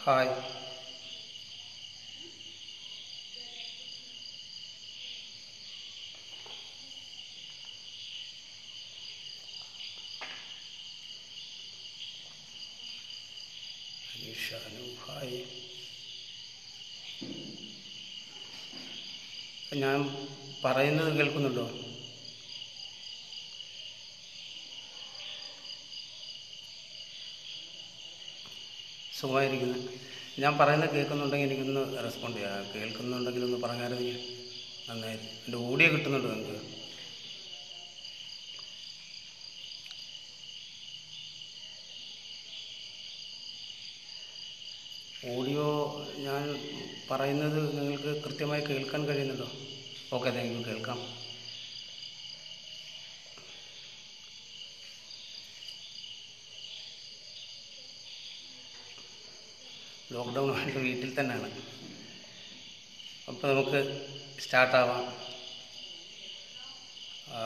Hi Shanu hi ഞാൻ പറയുന്നത് കേൾക്കുന്നുണ്ടോ സുഖമായിരിക്കുന്നു ഞാൻ പറയുന്നത് കേൾക്കുന്നുണ്ടെങ്കിൽ എനിക്കൊന്ന് റെസ്പോണ്ട് ചെയ്യാം കേൾക്കുന്നുണ്ടെങ്കിൽ ഒന്ന് പറഞ്ഞായിരുന്നെങ്കിൽ നന്നായിരുന്നു എൻ്റെ ഓഡിയോ കിട്ടുന്നുണ്ടോ നിങ്ങൾക്ക് ഓഡിയോ ഞാൻ പറയുന്നത് നിങ്ങൾക്ക് കൃത്യമായി കേൾക്കാൻ കഴിയുന്നുണ്ടോ ഓക്കെ താങ്ക് യു കേൾക്കാം ലോക്ക്ഡൗൺ ആയിട്ട് വീട്ടിൽ തന്നെയാണ് അപ്പോൾ നമുക്ക് സ്റ്റാർട്ടാവാം ആ,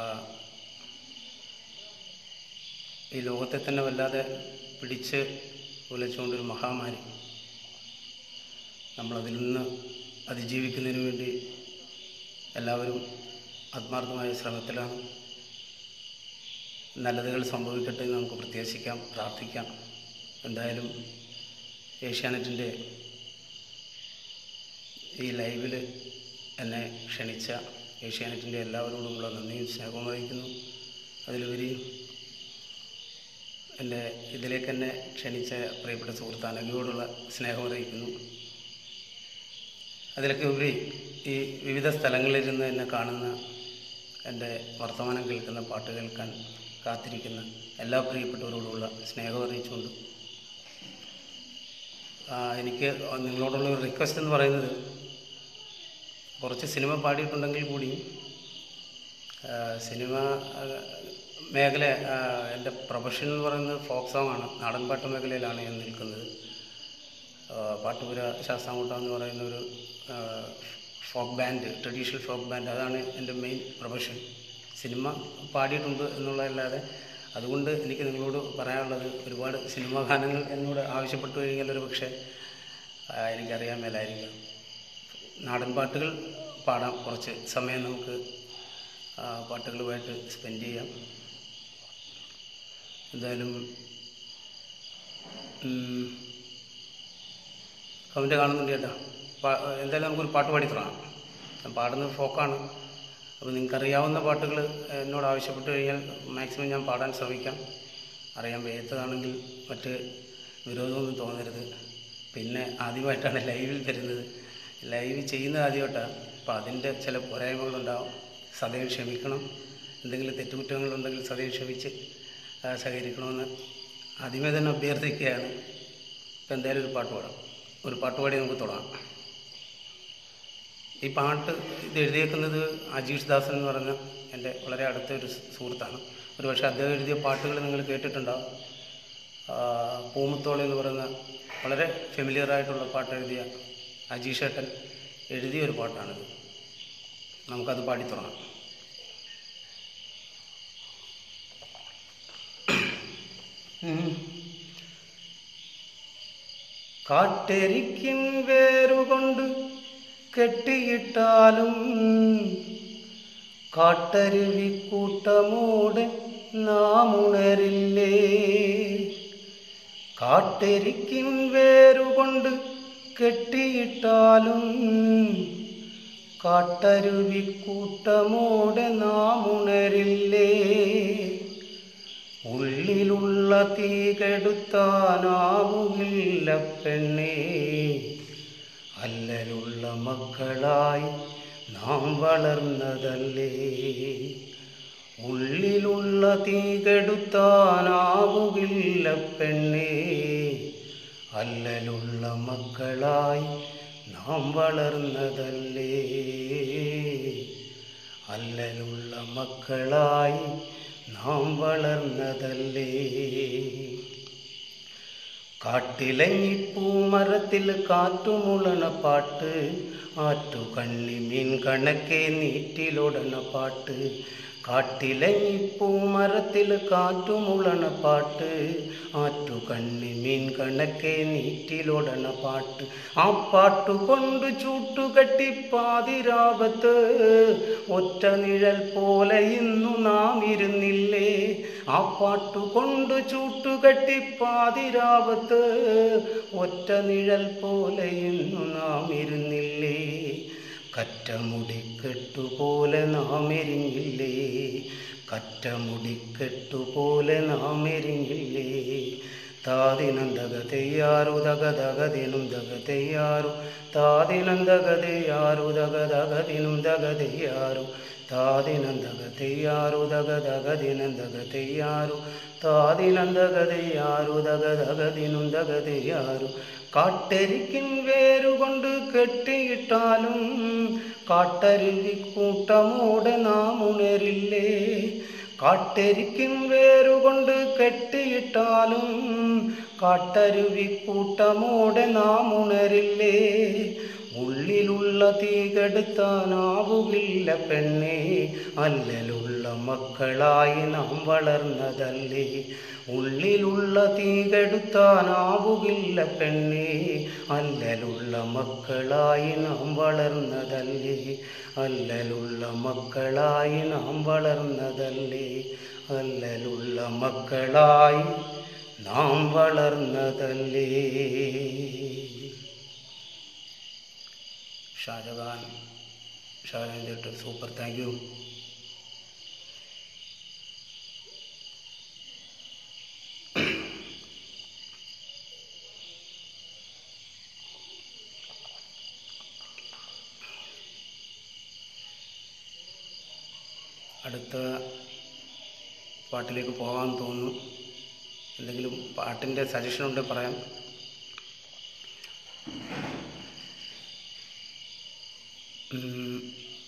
ഈ ലോകത്തെ തന്നെ വല്ലാതെ പിടിച്ച് ഉലച്ചുകൊണ്ടൊരു മഹാമാരി നമ്മളതിൽ നിന്ന് അതിജീവിക്കുന്നതിന് വേണ്ടി എല്ലാവരും ആത്മാർത്ഥമായ ശ്രമത്തിലാണ് നല്ലതുകൾ സംഭവിക്കട്ടെ എന്ന് നമുക്ക് പ്രത്യാശിക്കാം പ്രാർത്ഥിക്കാം എന്തായാലും ഏഷ്യാനെറ്റിൻ്റെ ഈ ലൈവിൽ എന്നെ ക്ഷണിച്ച ഏഷ്യാനെറ്റിൻ്റെ എല്ലാവരോടുമുള്ള നന്ദിയും സ്നേഹവും അറിയിക്കുന്നു അതിലുപരി എൻ്റെ ഇതിലേക്ക് എന്നെ ക്ഷണിച്ച പ്രിയപ്പെട്ട സുഹൃത്ത് അനഘയോടുള്ള സ്നേഹം അറിയിക്കുന്നു അതിലൊക്കെ ഉപരി ഈ വിവിധ സ്ഥലങ്ങളിലിരുന്ന് എന്നെ കാണുന്ന എൻ്റെ വർത്തമാനം കേൾക്കുന്ന പാട്ട് കേൾക്കാൻ കാത്തിരിക്കുന്ന എല്ലാ പ്രിയപ്പെട്ടവരോടുമുള്ള സ്നേഹം അറിയിച്ചുകൊണ്ട് ആ, എനിക്ക് നിങ്ങളോടുള്ള ഒരു റിക്വസ്റ്റ് എന്ന് പറയുന്നത് കുറച്ച് സിനിമ പാടിയിട്ടുണ്ടെങ്കിൽ കൂടി ആ, സിനിമ ആ, മേഖല ആ, എൻ്റെ പ്രൊഫഷൻ എന്ന് പറയുന്നത് ഫോക്ക് സോങ് ആണ് നാടൻപാട്ട് മേഖലയിലാണ് ഞാൻ നിൽക്കുന്നത് ആ, പാട്ടുപുര ശാസ്താംകുട്ട എന്ന് പറയുന്ന ഒരു folk band traditional folk band അതാണ് എൻ്റെ മെയിൻ പ്രൊഫഷൻ സിനിമ പാടിയിട്ടുണ്ട് എന്നുള്ളതല്ലാതെ അതുകൊണ്ട് എനിക്ക് നിങ്ങളോട് പറയാനുള്ളത് ഒരുപാട് സിനിമാ ഗാനങ്ങൾ എന്നോട് ആവശ്യപ്പെട്ടു കഴിഞ്ഞാൽ ഒരു പക്ഷേ ആ, എനിക്കറിയാൻ മേലായിരിക്കാം നാടൻ പാട്ടുകൾ പാടാം കുറച്ച് സമയം നമുക്ക് ആ, പാട്ടുകളുമായിട്ട് സ്പെൻഡ് ചെയ്യാം എന്തായാലും ഉം, കമൻറ്റ് കാണുന്നുണ്ട് ചേട്ടാ പാ- എന്തായാലും നമുക്കൊരു പാട്ട് പാടി തുടങ്ങാം ഞാൻ പാടുന്നത് ഫോക്കാണ് അപ്പോൾ നിങ്ങൾക്കറിയാവുന്ന പാട്ടുകൾ എന്നോട് ആവശ്യപ്പെട്ട് കഴിഞ്ഞാൽ മാക്സിമം ഞാൻ പാടാൻ ശ്രമിക്കാം അറിയാൻ വയ്യാത്തതാണെങ്കിൽ മറ്റ് വിരോധമൊന്നും തോന്നരുത് പിന്നെ ആദ്യമായിട്ടാണ് ലൈവിൽ വരുന്നത് ലൈവ് ചെയ്യുന്നത് ആദ്യമായിട്ടാണ് അപ്പോൾ അതിൻ്റെ ചില പോരായ്മകളുണ്ടാവും സദയം ക്ഷമിക്കണം എന്തെങ്കിലും തെറ്റുകുറ്റങ്ങളുണ്ടെങ്കിൽ സദയം ക്ഷമിച്ച് ആ, സഹകരിക്കണമെന്ന് ആദ്യമേ തന്നെ അഭ്യർത്ഥിക്കുകയാണ് ഇപ്പം എന്തായാലും ഒരു പാട്ട് പാടാം ഒരു പാട്ട് പാടി നമുക്ക് തുടങ്ങാം ഈ പാട്ട് ഇത് എഴുതിയേക്കുന്നത് അജീഷ് ദാസൻ എന്ന് പറഞ്ഞ എൻ്റെ വളരെ അടുത്ത ഒരു സുഹൃത്താണ് ഒരു പക്ഷേ അദ്ദേഹം എഴുതിയ പാട്ടുകൾ നിങ്ങൾ കേട്ടിട്ടുണ്ടാവും ആ, പൂമുത്തോളി എന്ന് പറയുന്ന വളരെ ഫെമിലിയർ ആയിട്ടുള്ള പാട്ട് എഴുതിയ അജീഷ് ഏട്ടൻ എഴുതിയ ഒരു പാട്ടാണിത് നമുക്കത് പാടി തുടങ്ങാം ഉം. കാട്ടെരിക്കിൻ വേരുകൊണ്ട് കെട്ടിയിട്ടാലും കാട്ടരുവി കൂട്ടമൂടെ നാം ഉണരില്ലേ കാട്ടെരിക്കിൻ വേരുകൊണ്ട് കെട്ടിയിട്ടാലും കാട്ടരുവി കൂട്ടമൂടെ നാം ഉണരില്ലേ ഉള്ളിലുള്ള തീ കെടുത്താനാവുകില്ല പെണ്ണേ അല്ലലുള്ള മക്കളായി നാം വളർന്നതല്ലേ ഉള്ളിലുള്ള തീ കെടുത്താനാവുകില്ല പെണ്ണേ അല്ലലുള്ള മക്കളായി നാം വളർന്നതല്ലേ അല്ലലുള്ള മക്കളായി നാം വളർന്നതല്ലേ കാട്ടിലഞ്ഞിപ്പൂമരത്തിൽ കാറ്റുമുളണ പാട്ട് ആറ്റു കണ്ണി മീൻ കണക്കെ നീറ്റിലൊടണ പാട്ട് കാട്ടിലഞ്ഞിപ്പൂമരത്തിൽ കാറ്റുമുളണ പാട്ട് ആറ്റു കണ്ണി മീൻ കണക്കെ നീറ്റിലൊടണ പാട്ട് ആ പാട്ടു കൊണ്ട് ചൂട്ടുകെട്ടി പാതിരാപത്ത് ഒറ്റ നിഴൽ പോലെ ഇന്നു നാം ഇരുന്നില്ലേ ആ പാട്ടു കൊണ്ട് ചൂട്ടുകെട്ടി പാതിരാപത്ത് ഒറ്റ നിഴൽ പോലെ ഇന്നു നാം ഇരുന്നില്ലേ കറ്റമുടിക്കെട്ടുപോലെ നാം എരിഞ്ഞില്ലേ കറ്റമുടിക്കെട്ടുപോലെ നാം എരിഞ്ഞില്ലേ താതിനം ദഗതയ്യാറു ദഗദഗതിനും ദഗതയ്യാറു താതിനം ദഗതയ്യാറു ദഗദഗതിനും ദഗതയ്യാറു താതിനം ദഗതയ്യാറു ദഗദഗതിനും ദഗതയ്യാറു താതിനം ദഗതയ്യാറു ദഗദഗതിനും ദഗതയ്യാറു കാട്ടരിക്കിൻ വേരുകൊണ്ട് കെട്ടിയിട്ടാലും കാട്ടരുവി കൂട്ടമോടെ നാം ഉണരില്ലേ കാട്ടരിക്കിൻ വേരുകൊണ്ട് കെട്ടിയിട്ടാലും കാട്ടരുവി കൂട്ടമോടെ നാം ഉണരില്ലേ ഉള്ളിലുള്ള തീ കെടുത്താനാവുകില്ല പെണ്ണേ അല്ലലുള്ള മക്കളായി നാം വളർന്നതല്ലേ ഉള്ളിലുള്ള തീ കെടുത്താനാവുകില്ല പെണ്ണേ അല്ലലുള്ള മക്കളായി നാം വളർന്നതല്ലേ അല്ലലുള്ള മക്കളായി നാം വളർന്നതല്ലേ അല്ലലുള്ള മക്കളായി നാം വളർന്നതല്ലേ ഷാജഹാൻ ഷാജഹാൻ ചേട്ടൻ സൂപ്പർ താങ്ക് യു അടുത്ത പാട്ടിലേക്ക് പോകാൻ തോന്നുന്നു എന്തെങ്കിലും പാട്ടിൻ്റെ സജഷൻ ഉണ്ടെങ്കിൽ പറയാം ഉം.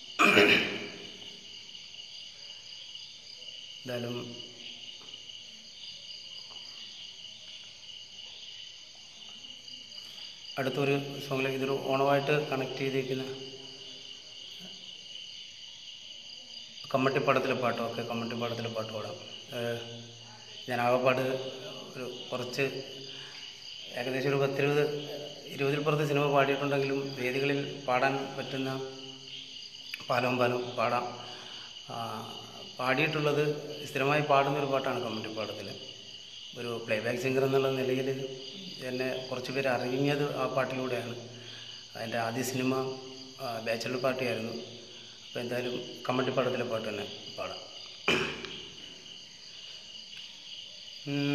എന്തായാലും അടുത്തൊരു സോങ്ങിലേക്ക് ഇതൊരു ഓണമായിട്ട് കണക്ട് ചെയ്തിരിക്കുന്ന കമ്മട്ടിപ്പാടത്തിലെ പാട്ടോ ഒക്കെ കമ്മട്ടിപ്പാടത്തിലെ പാട്ട് പാടാം ഏഹ് ഞാൻ ആകപ്പാട് ഒരു കുറച്ച് ഏകദേശം ഒരു പത്തിരുപത് ഇരുപതിൽ പുറത്ത് സിനിമ പാടിയിട്ടുണ്ടെങ്കിലും വേദികളിൽ പാടാൻ പറ്റുന്ന പാലവും പാലവും പാടാം ആ, പാടിയിട്ടുള്ളത് സ്ഥിരമായി പാടുന്ന ഒരു പാട്ടാണ് കമ്മട്ടിപ്പാടത്തിൽ ഒരു പ്ലേ ബാക്ക് സിംഗർ എന്നുള്ള നിലയിൽ എന്നെ കുറച്ച് പേര് അറിഞ്ഞത് ആ പാട്ടിലൂടെയാണ് അതിൻ്റെ ആദ്യ സിനിമ ബാച്ചലർ പാർട്ടിയായിരുന്നു അപ്പോൾ എന്തായാലും കമ്മട്ടിപ്പാടത്തിലെ പാട്ട് തന്നെ പാടാം ഉം.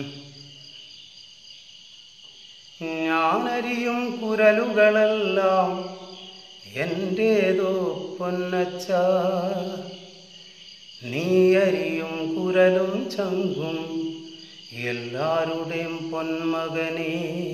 ഞാനരിയും കുരലുകളെല്ലാം എൻ്റേതോ പൊന്നച്ച നീയരിയും കുരലും ചങ്കും എല്ലാരുടെയും പൊന്മകനേ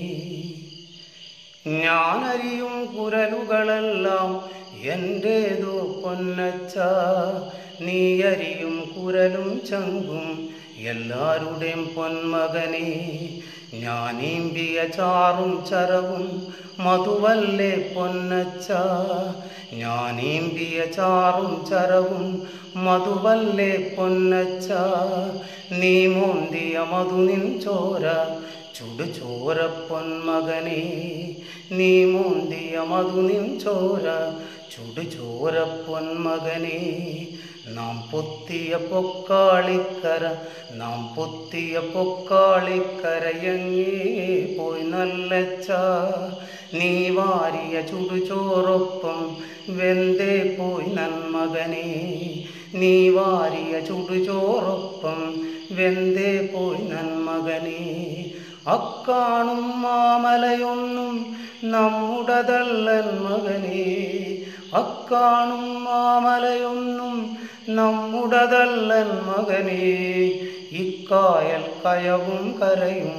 ഞാനറിയും കുരലുകളെല്ലാം എൻ്റേതോ പൊന്നച്ച നീ അരിയും കുരലും ചങ്കും എല്ലാരുടെയും പൊന്മകനെ ഞാനീമ്പിയ ചാറും ചരവും മധുവല്ലേ പൊന്നച്ച ഞാനീമ്പിയ ചാറും ചരവും മധുവല്ലേ പൊന്നച്ച നീ മോന്തിയ മധുനിൻ ചോര ചുടു ചോര പൊന്മകനെ നീ മോന്തിയ മധുനിൻ ചോര ചുടു ചോര പൊന്മകനെ നാം പൊത്തിയ പൊക്കാളിക്കര നാം പൊത്തിയ പൊക്കാളിക്കര എങ്ങേ പോയി നല്ലച്ച നീ വാരിയ ചുടുചോറൊപ്പം വെന്തേ പോയി നന്മകനെ നീ വാരിയ ചുടുചോറൊപ്പം വെന്തേ പോയി നന്മകനെ അക്കാണും മാമലയൊന്നും നമ്മുടതല്ലൻ മകനെ അക്കാണും മാമലയൊന്നും നമ്മുടതല്ലൻ മകനെ ഇക്കായൽ കയവും കരയും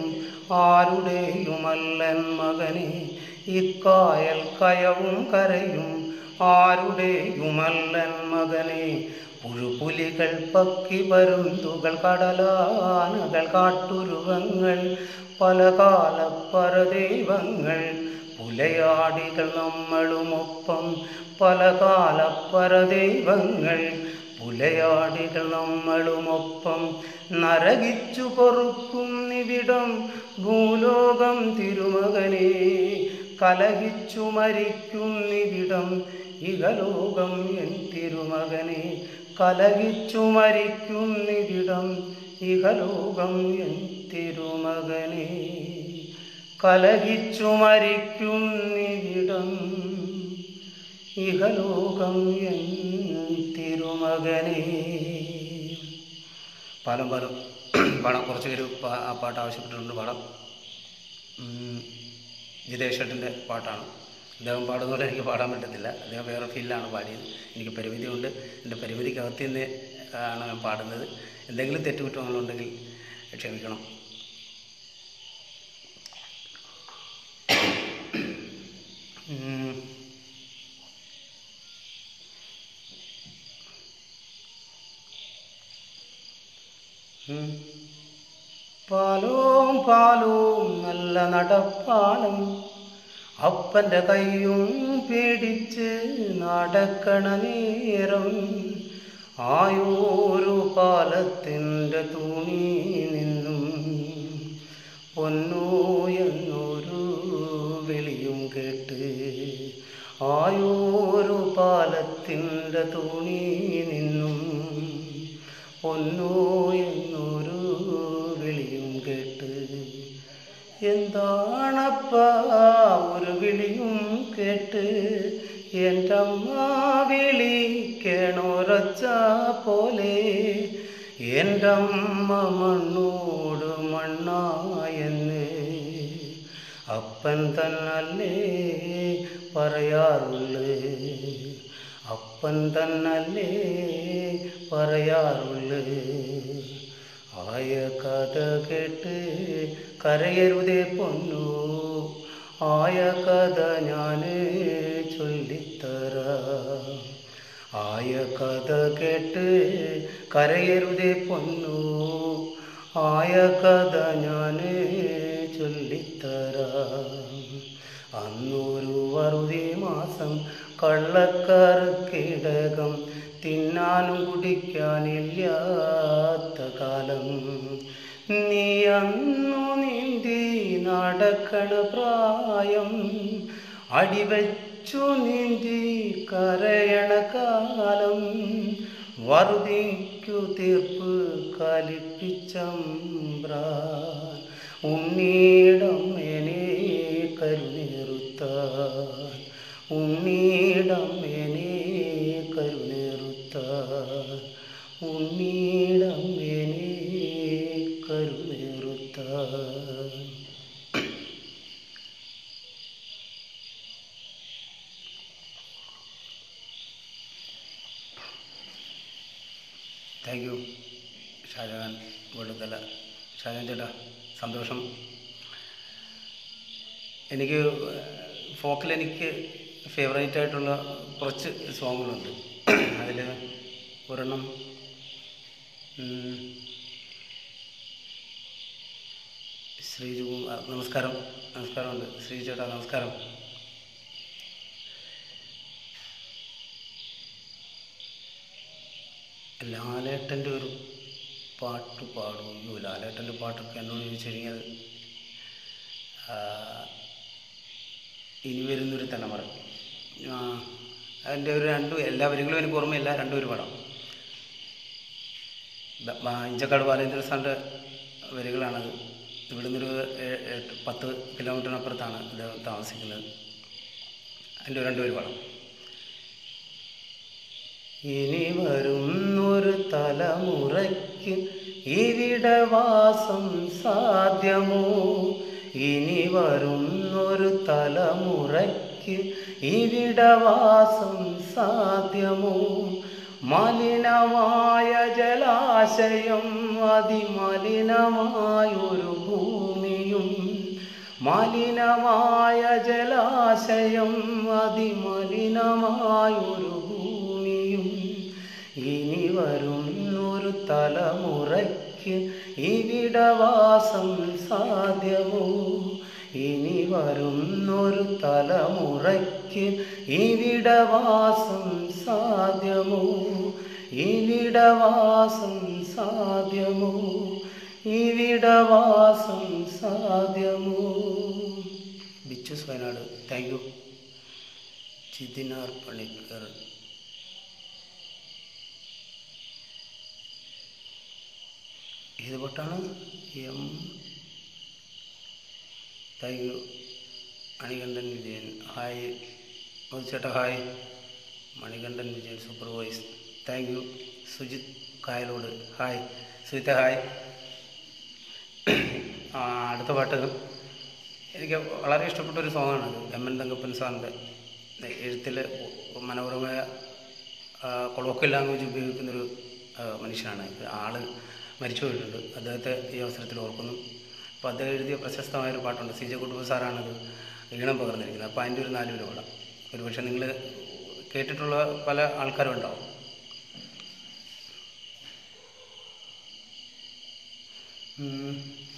ആരുടെയുമല്ലൻ മകനെ ഇക്കായൽ കയവും കരയും ആരുടെയുമല്ലൻ മകനെ പുഴുപുലികൾ പക്കി പരുന്തുകൾ കടലാനകൾ കാട്ടുരുവങ്ങൾ പല കാലപ്പരദൈവങ്ങൾ പുലയാടികൾ നമ്മളുമൊപ്പം പല കാലപ്പരദൈവങ്ങൾ പുലയാടികൾ നമ്മളുമൊപ്പം നരകിച്ചു പൊറുക്കും നിവിടം ഭൂലോകം തിരുമകനെ കലഹിച്ചു മരിക്കും നിവിടം ഇഹലോകം എൻ തിരുമകനെ കലഹിച്ചു മരിക്കും നിവിടം ഇഹലോകം എൻ തിരുമകനെ കലഹിച്ചു മരിക്കും നിവിടം ഇഹലോകം എൻ തിരുമകനെ പാലം പാലം പാടാം കുറച്ച് പേര് പാ- ആ പാട്ട് ആവശ്യപ്പെട്ടിട്ടുണ്ട് പാടാം ഉം, ജിതേഷ് ഏട്ടൻ്റെ പാട്ടാണ് അദ്ദേഹം പാടുന്നതുകൊണ്ട് എനിക്ക് പാടാൻ പറ്റത്തില്ല അദ്ദേഹം വേറെ ഫീൽഡിലാണ് പാടിയത് എനിക്ക് പരിമിതിയുണ്ട് എൻ്റെ പരിമിതിക്കകത്ത് നിന്ന് ആണ് ഞാൻ പാടുന്നത് എന്തെങ്കിലും തെറ്റുകുറ്റങ്ങളുണ്ടെങ്കിൽ ക്ഷമിക്കണം ഉം. ഉം. പാലോം പാലോം നല്ല നടപ്പാലം അപ്പൻ്റെ കൈയും പിടിച്ച് നടക്കണ നേരം ആയോരു പാലത്തിൻ്റെ തുണി നിന്നും പൊന്നോ എന്നൊരു വിളിയും കേട്ട് ആയോരു പാലത്തിൻ്റെ തുണി നിന്നും പൊന്നോ എന്നൊരു വിളിയും കേട്ട് എന്താണപ്പ ഒരു വിളിയും കേട്ട് എൻ്റെ അമ്മ വിളിക്കണൊരച്ച പോലെ എൻ്റെ അമ്മ മണ്ണോട് മണ്ണായെന്ന് അപ്പൻ തന്നല്ലേ പറയാറുള്ളേ അപ്പൻ തന്നല്ലേ പറയാറുള്ളേ ആയ കഥ കേട്ട് കരയരുതേ പൊന്നു ആയ കഥ ഞാൻ ചൊല്ലിത്തരാം ആയ കഥ കേട്ട് കരയരുതേ പൊന്നു ആയ കഥ ഞാൻ ചൊല്ലിത്തരാം അന്നൊരു വറുതി മാസം കള്ളക്കറുക്കിടകം തിന്നാനും കുടിക്കാനില്ലാത്ത കാലം നീ അന്നു നീന്തി നടക്കണ പ്രായം അടിവച്ചു നീന്തി കരയണ കാലം വറുതിക്കു തീർപ്പ് കലിപ്പിച്ചമ്പ്രാൻ ഉണ്ണീടമ്മേനെ കരുനേറുത്താൻ ഉണ്ണീടമ്മേനെ കരുനേറുത്താൻ ഉണ്ണീടമ്മേനെ കരുനേറുത്താൻ താങ്ക് യു ഷാജഹാൻ വെളുത്തല ഷാജഹാൻ ചേട്ടാ സന്തോഷം എനിക്ക് ഫോക്കിൽ എനിക്ക് ഫേവറേറ്റ് ആയിട്ടുള്ള കുറച്ച് സോങ്ങുകളുണ്ട് അതിൽ ഒരെണ്ണം ഉം, ശ്രീജു കുമാർ നമസ്കാരം നമസ്കാരമുണ്ട് ശ്രീ ചേട്ടാ നമസ്കാരം ലാലേട്ടൻ്റെ ഒരു പാട്ട് പാടും അയ്യോ ലാലേട്ടൻ്റെ പാട്ടൊക്കെ എന്നോട് ചോദിച്ചു കഴിഞ്ഞാൽ ആ, ഇനി വരുന്നൊരു തലമുറ ആ, അതിൻ്റെ ഒരു രണ്ട് എല്ലാ വരികളും എനിക്ക് ഓർമ്മയില്ല രണ്ടുപേരും പാടാം ബ- ബ- ഇഞ്ചക്കാട് ബാലേന്ദ്ര സാറിൻ്റെ വരികളാണത് ഇവിടെ നിന്നൊരു ഏ- എട്ട് പത്ത് കിലോമീറ്ററിനപ്പുറത്താണ് ഇത് താമസിക്കുന്നത് അതിൻ്റെ രണ്ടുപേരും പാടാം ഇനി വരുന്നൊരു തലമുറയ്ക്ക് ഇവിടെ വാസം സാധ്യമോ ഇനി വരുന്നൊരു തലമുറയ്ക്ക് ഇവിടെ വാസം സാധ്യമോ മലിനമായ ജലാശയം അതിമലിനമായൊരു ഭൂമിയും മലിനമായ ജലാശയം അതിമലിനമായൊരു ഭൂമിയും ഇനി വരുന്നൊരു തലമുറയ്ക്ക് ഇവിടവാസം സാധ്യമോ ഇനി വരുന്നൊരു തലമുറയ്ക്ക് ഇവിടവാസം സാധ്യമോ ഇവിടവാസം സാധ്യമോ ഇവിടവാസം സാധ്യമോ ബിച്ചൂസ് വയനാട് താങ്ക് യു ചിതിനാർ പണിക്കർ ഏത് പാട്ടാണ് എം thank you Manikandan Vijayan hi ഒരു ചേട്ടാ hi Manikandan Vijayan super voice thank you Sujith Kayalode hi Sujitha hi ആ, അടുത്ത പാട്ട് എനിക്ക് വളരെ ഇഷ്ടപ്പെട്ട ഒരു സോങ്ങാണ് എം എൻ തങ്കപ്പൻ സാറിൻ്റെ എഴുത്തിൽ മനോഹരമായ കൊളോക്കൽ ലാംഗ്വേജ് ഉപയോഗിക്കുന്നൊരു ആ, മനുഷ്യനാണ് ഇത് ആള് മരിച്ചു പോയിട്ടുണ്ട് അദ്ദേഹത്തെ ഈ അവസരത്തിൽ ഓർക്കുന്നു അപ്പോൾ അദ്ദേഹം എഴുതിയ പ്രശസ്തമായൊരു പാട്ടുണ്ട് സി ജെ കുട്ടുബ സാറാണത് ഈണം പകർന്നിരിക്കുന്നത് അപ്പോൾ അതിൻ്റെ ഒരു നാല് പേര് പാടാം ഒരുപക്ഷെ നിങ്ങൾ കേട്ടിട്ടുള്ള പല ആൾക്കാരും ഉണ്ടാവും ഉം.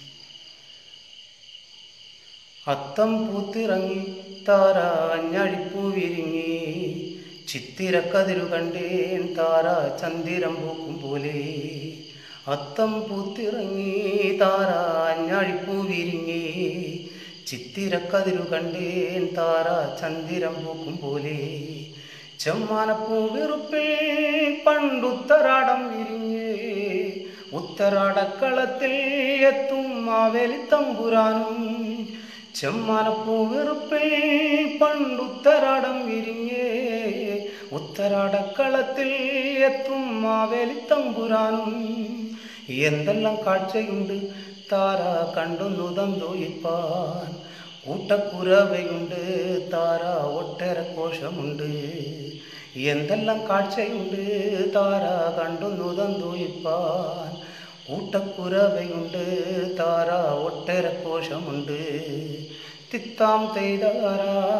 അത്തം പൂത്തിറങ്ങി താരാഞ്ഞഴിപ്പൂ വിരിങ്ങി ചിത്തിരക്കതിരു കണ്ടേൻ താര ചന്ദിരം പൂക്കും പോലെ അത്തം പൂത്തിറങ്ങി താരാഞ്ഞഴിപ്പൂ വിരിങ്ങി ചിത്തിരക്കതിരു കണ്ടേൻ താര ചന്ദിരം പൂക്കും പോലെ ചെമ്മാനപ്പൂ വെറുപ്പിൽ പണ്ടുത്തരാടം വിരിഞ്ഞ് ഉത്തരാടക്കളത്തിൽ എത്തും മാവേലി തമ്പുരാനും ചെമ്മാനപ്പൂ വെറുപ്പിൽ പണ്ടുത്തരാടം വിരിഞ്ഞ് ഉത്തരാടക്കളത്തിൽ എത്തും മാവേലി തമ്പുരാനും എന്തെല്ലാം കാഴ്ചയുണ്ട് താര കണ്ടൊന്നു തന്തോയിപ്പാൻ കൂട്ടക്കുറവയുണ്ട് താര ഒട്ടേറെ കോശമുണ്ട് എന്തെല്ലാം കാഴ്ചയുണ്ട് താര കണ്ടൊന്നു തന്തോയിപ്പാൻ കൂട്ടക്കുറവയുണ്ട് താര ഒട്ടേറെ കോശമുണ്ട് തിത്താം തെയ്താര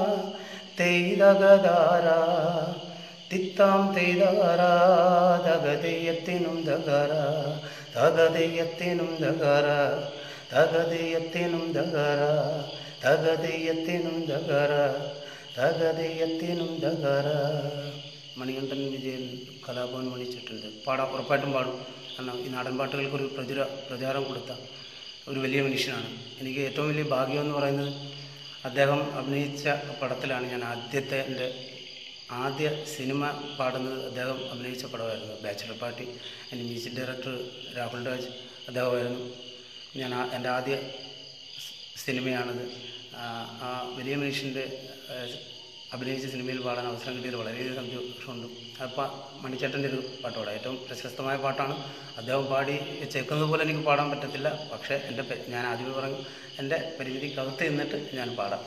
തെയ്തകതാര തിത്താം തെയ്താര തകതെയ്യത്തിനും തകര തകതെയ്യത്തിനും തകര തകതെയ്യത്തിനും തകര തകതെയ്യത്തിനും തകര തകതെയ്യത്തിനും തകര മണികണ്ഠൻ വിജയൻ കലാഭവൻ മണിച്ചിട്ടുണ്ട് പാടാം ഉറപ്പായിട്ടും പാടും കാരണം ഈ നാടൻ പാട്ടുകൾക്കൊരു പ്രചുര പ്രചാരം കൊടുത്ത ഒരു വലിയ മനുഷ്യനാണ് എനിക്ക് ഏറ്റവും വലിയ ഭാഗ്യം എന്ന് പറയുന്നത് അദ്ദേഹം അഭിനയിച്ച പടത്തിലാണ് ഞാൻ ആദ്യത്തെ എൻ്റെ ആദ്യ സിനിമ പാടുന്നത് അദ്ദേഹം അഭിനയിച്ച പടമായിരുന്നു ബാച്ചിലർ പാർട്ടി എൻ്റെ മ്യൂസിക് ഡയറക്ടർ രാഹുൽ രാജ് അദ്ദേഹമായിരുന്നു ഞാൻ ആ- എൻ്റെ ആദ്യ സ് സിനിമയാണത് ആ ആ വലിയ മനുഷ്യൻ്റെ ആ, അഭിനയിച്ച സിനിമയിൽ പാടാൻ അവസരം കിട്ടിയത് വളരെയധികം സന്തോഷമുണ്ട് അപ്പം മണിച്ചേട്ടൻ്റെ ഒരു പാട്ടോടെ ഏറ്റവും പ്രശസ്തമായ പാട്ടാണ് അദ്ദേഹം പാടി ചേക്കുന്നത് പോലെ എനിക്ക് പാടാൻ പറ്റത്തില്ല പക്ഷേ എൻ്റെ പെ- ഞാൻ ആദ്യമേ പറഞ്ഞു എൻ്റെ പരിമിതിക്കകത്ത് നിന്നിട്ട് ഞാൻ പാടാം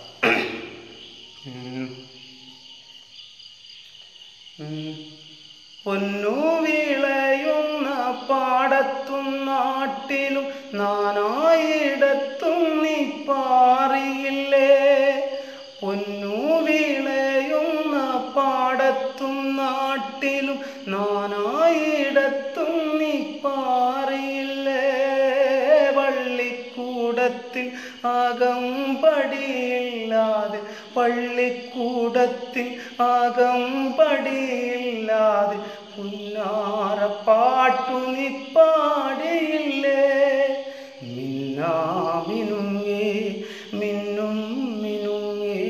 ഉം. ഉം. പൊന്നു വിളയുന്ന പാടത്തും നാട്ടിലും നാനായിടത്തും നീ പാറിയില്ലേ പൊന്നു വിളയുന്ന പാടത്തും നാട്ടിലും നാനായിടത്തും നീ പാറിയില്ലേ പള്ളിക്കൂടത്തിൽ അകമ്പടിയില്ലാതെ പള്ളിക്കൂടത്തിൽ അകമ്പടിയില്ലാതെ പുന്നാര പാട്ടു നീ പാടിയില്ലേ മിന്നാമിനുങ്ങേ മിന്നും മിനുങ്ങേ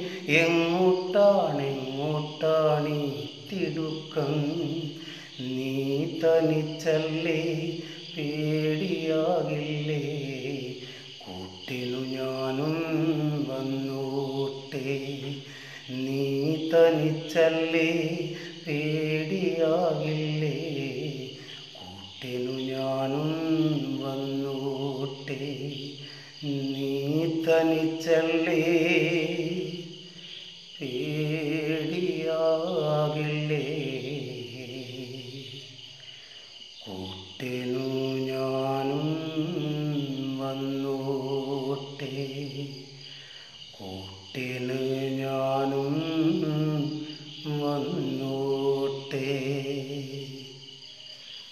എങ്ങോട്ടാണെങ്ങോട്ടാണീ തിടുക്കം നീ തനിച്ചല്ലേ പേടിയാകില്ലേ കൂട്ടിനു ഞാനും വന്നോട്ടെ നീ തനിച്ചല്ലേ പേടിയാകില്ലേ കൂട്ടിനു ഞാനും വന്നോട്ടെ നീ തനിച്ചല്ലേ പേടിയാകില്ലേ കൂട്ടിനു ഞാനും വന്നോട്ടെ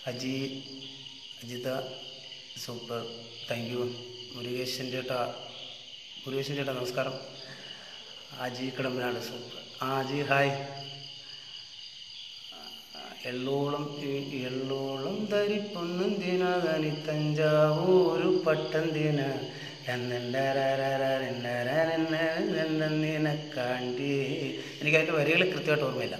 Aji Ajitha super thank you Murukesan ചേട്ടാ മുരുകേശൻ ചേട്ടാ നമസ്കാരം അജി കിടമ്പനാണ് സൂപ്പർ ആ അജി ഹായ് എള്ളോളം ഈ- എള്ളോളം ധരിപ്പൊന്നെന്തിന കനി തഞ്ചാവൂരു പട്ടന്തിന നിനക്കാണ്ടി എനിക്കതിൻ്റെ വരികൾ കൃത്യമായിട്ട് ഓർമ്മയില്ല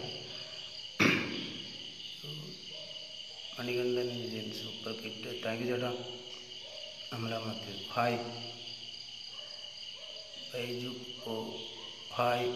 Manikandan Vijayan super kit thank you ചേട്ടാ അമല മാത്യു ഹായ് ബൈജു ഓ ഹായ്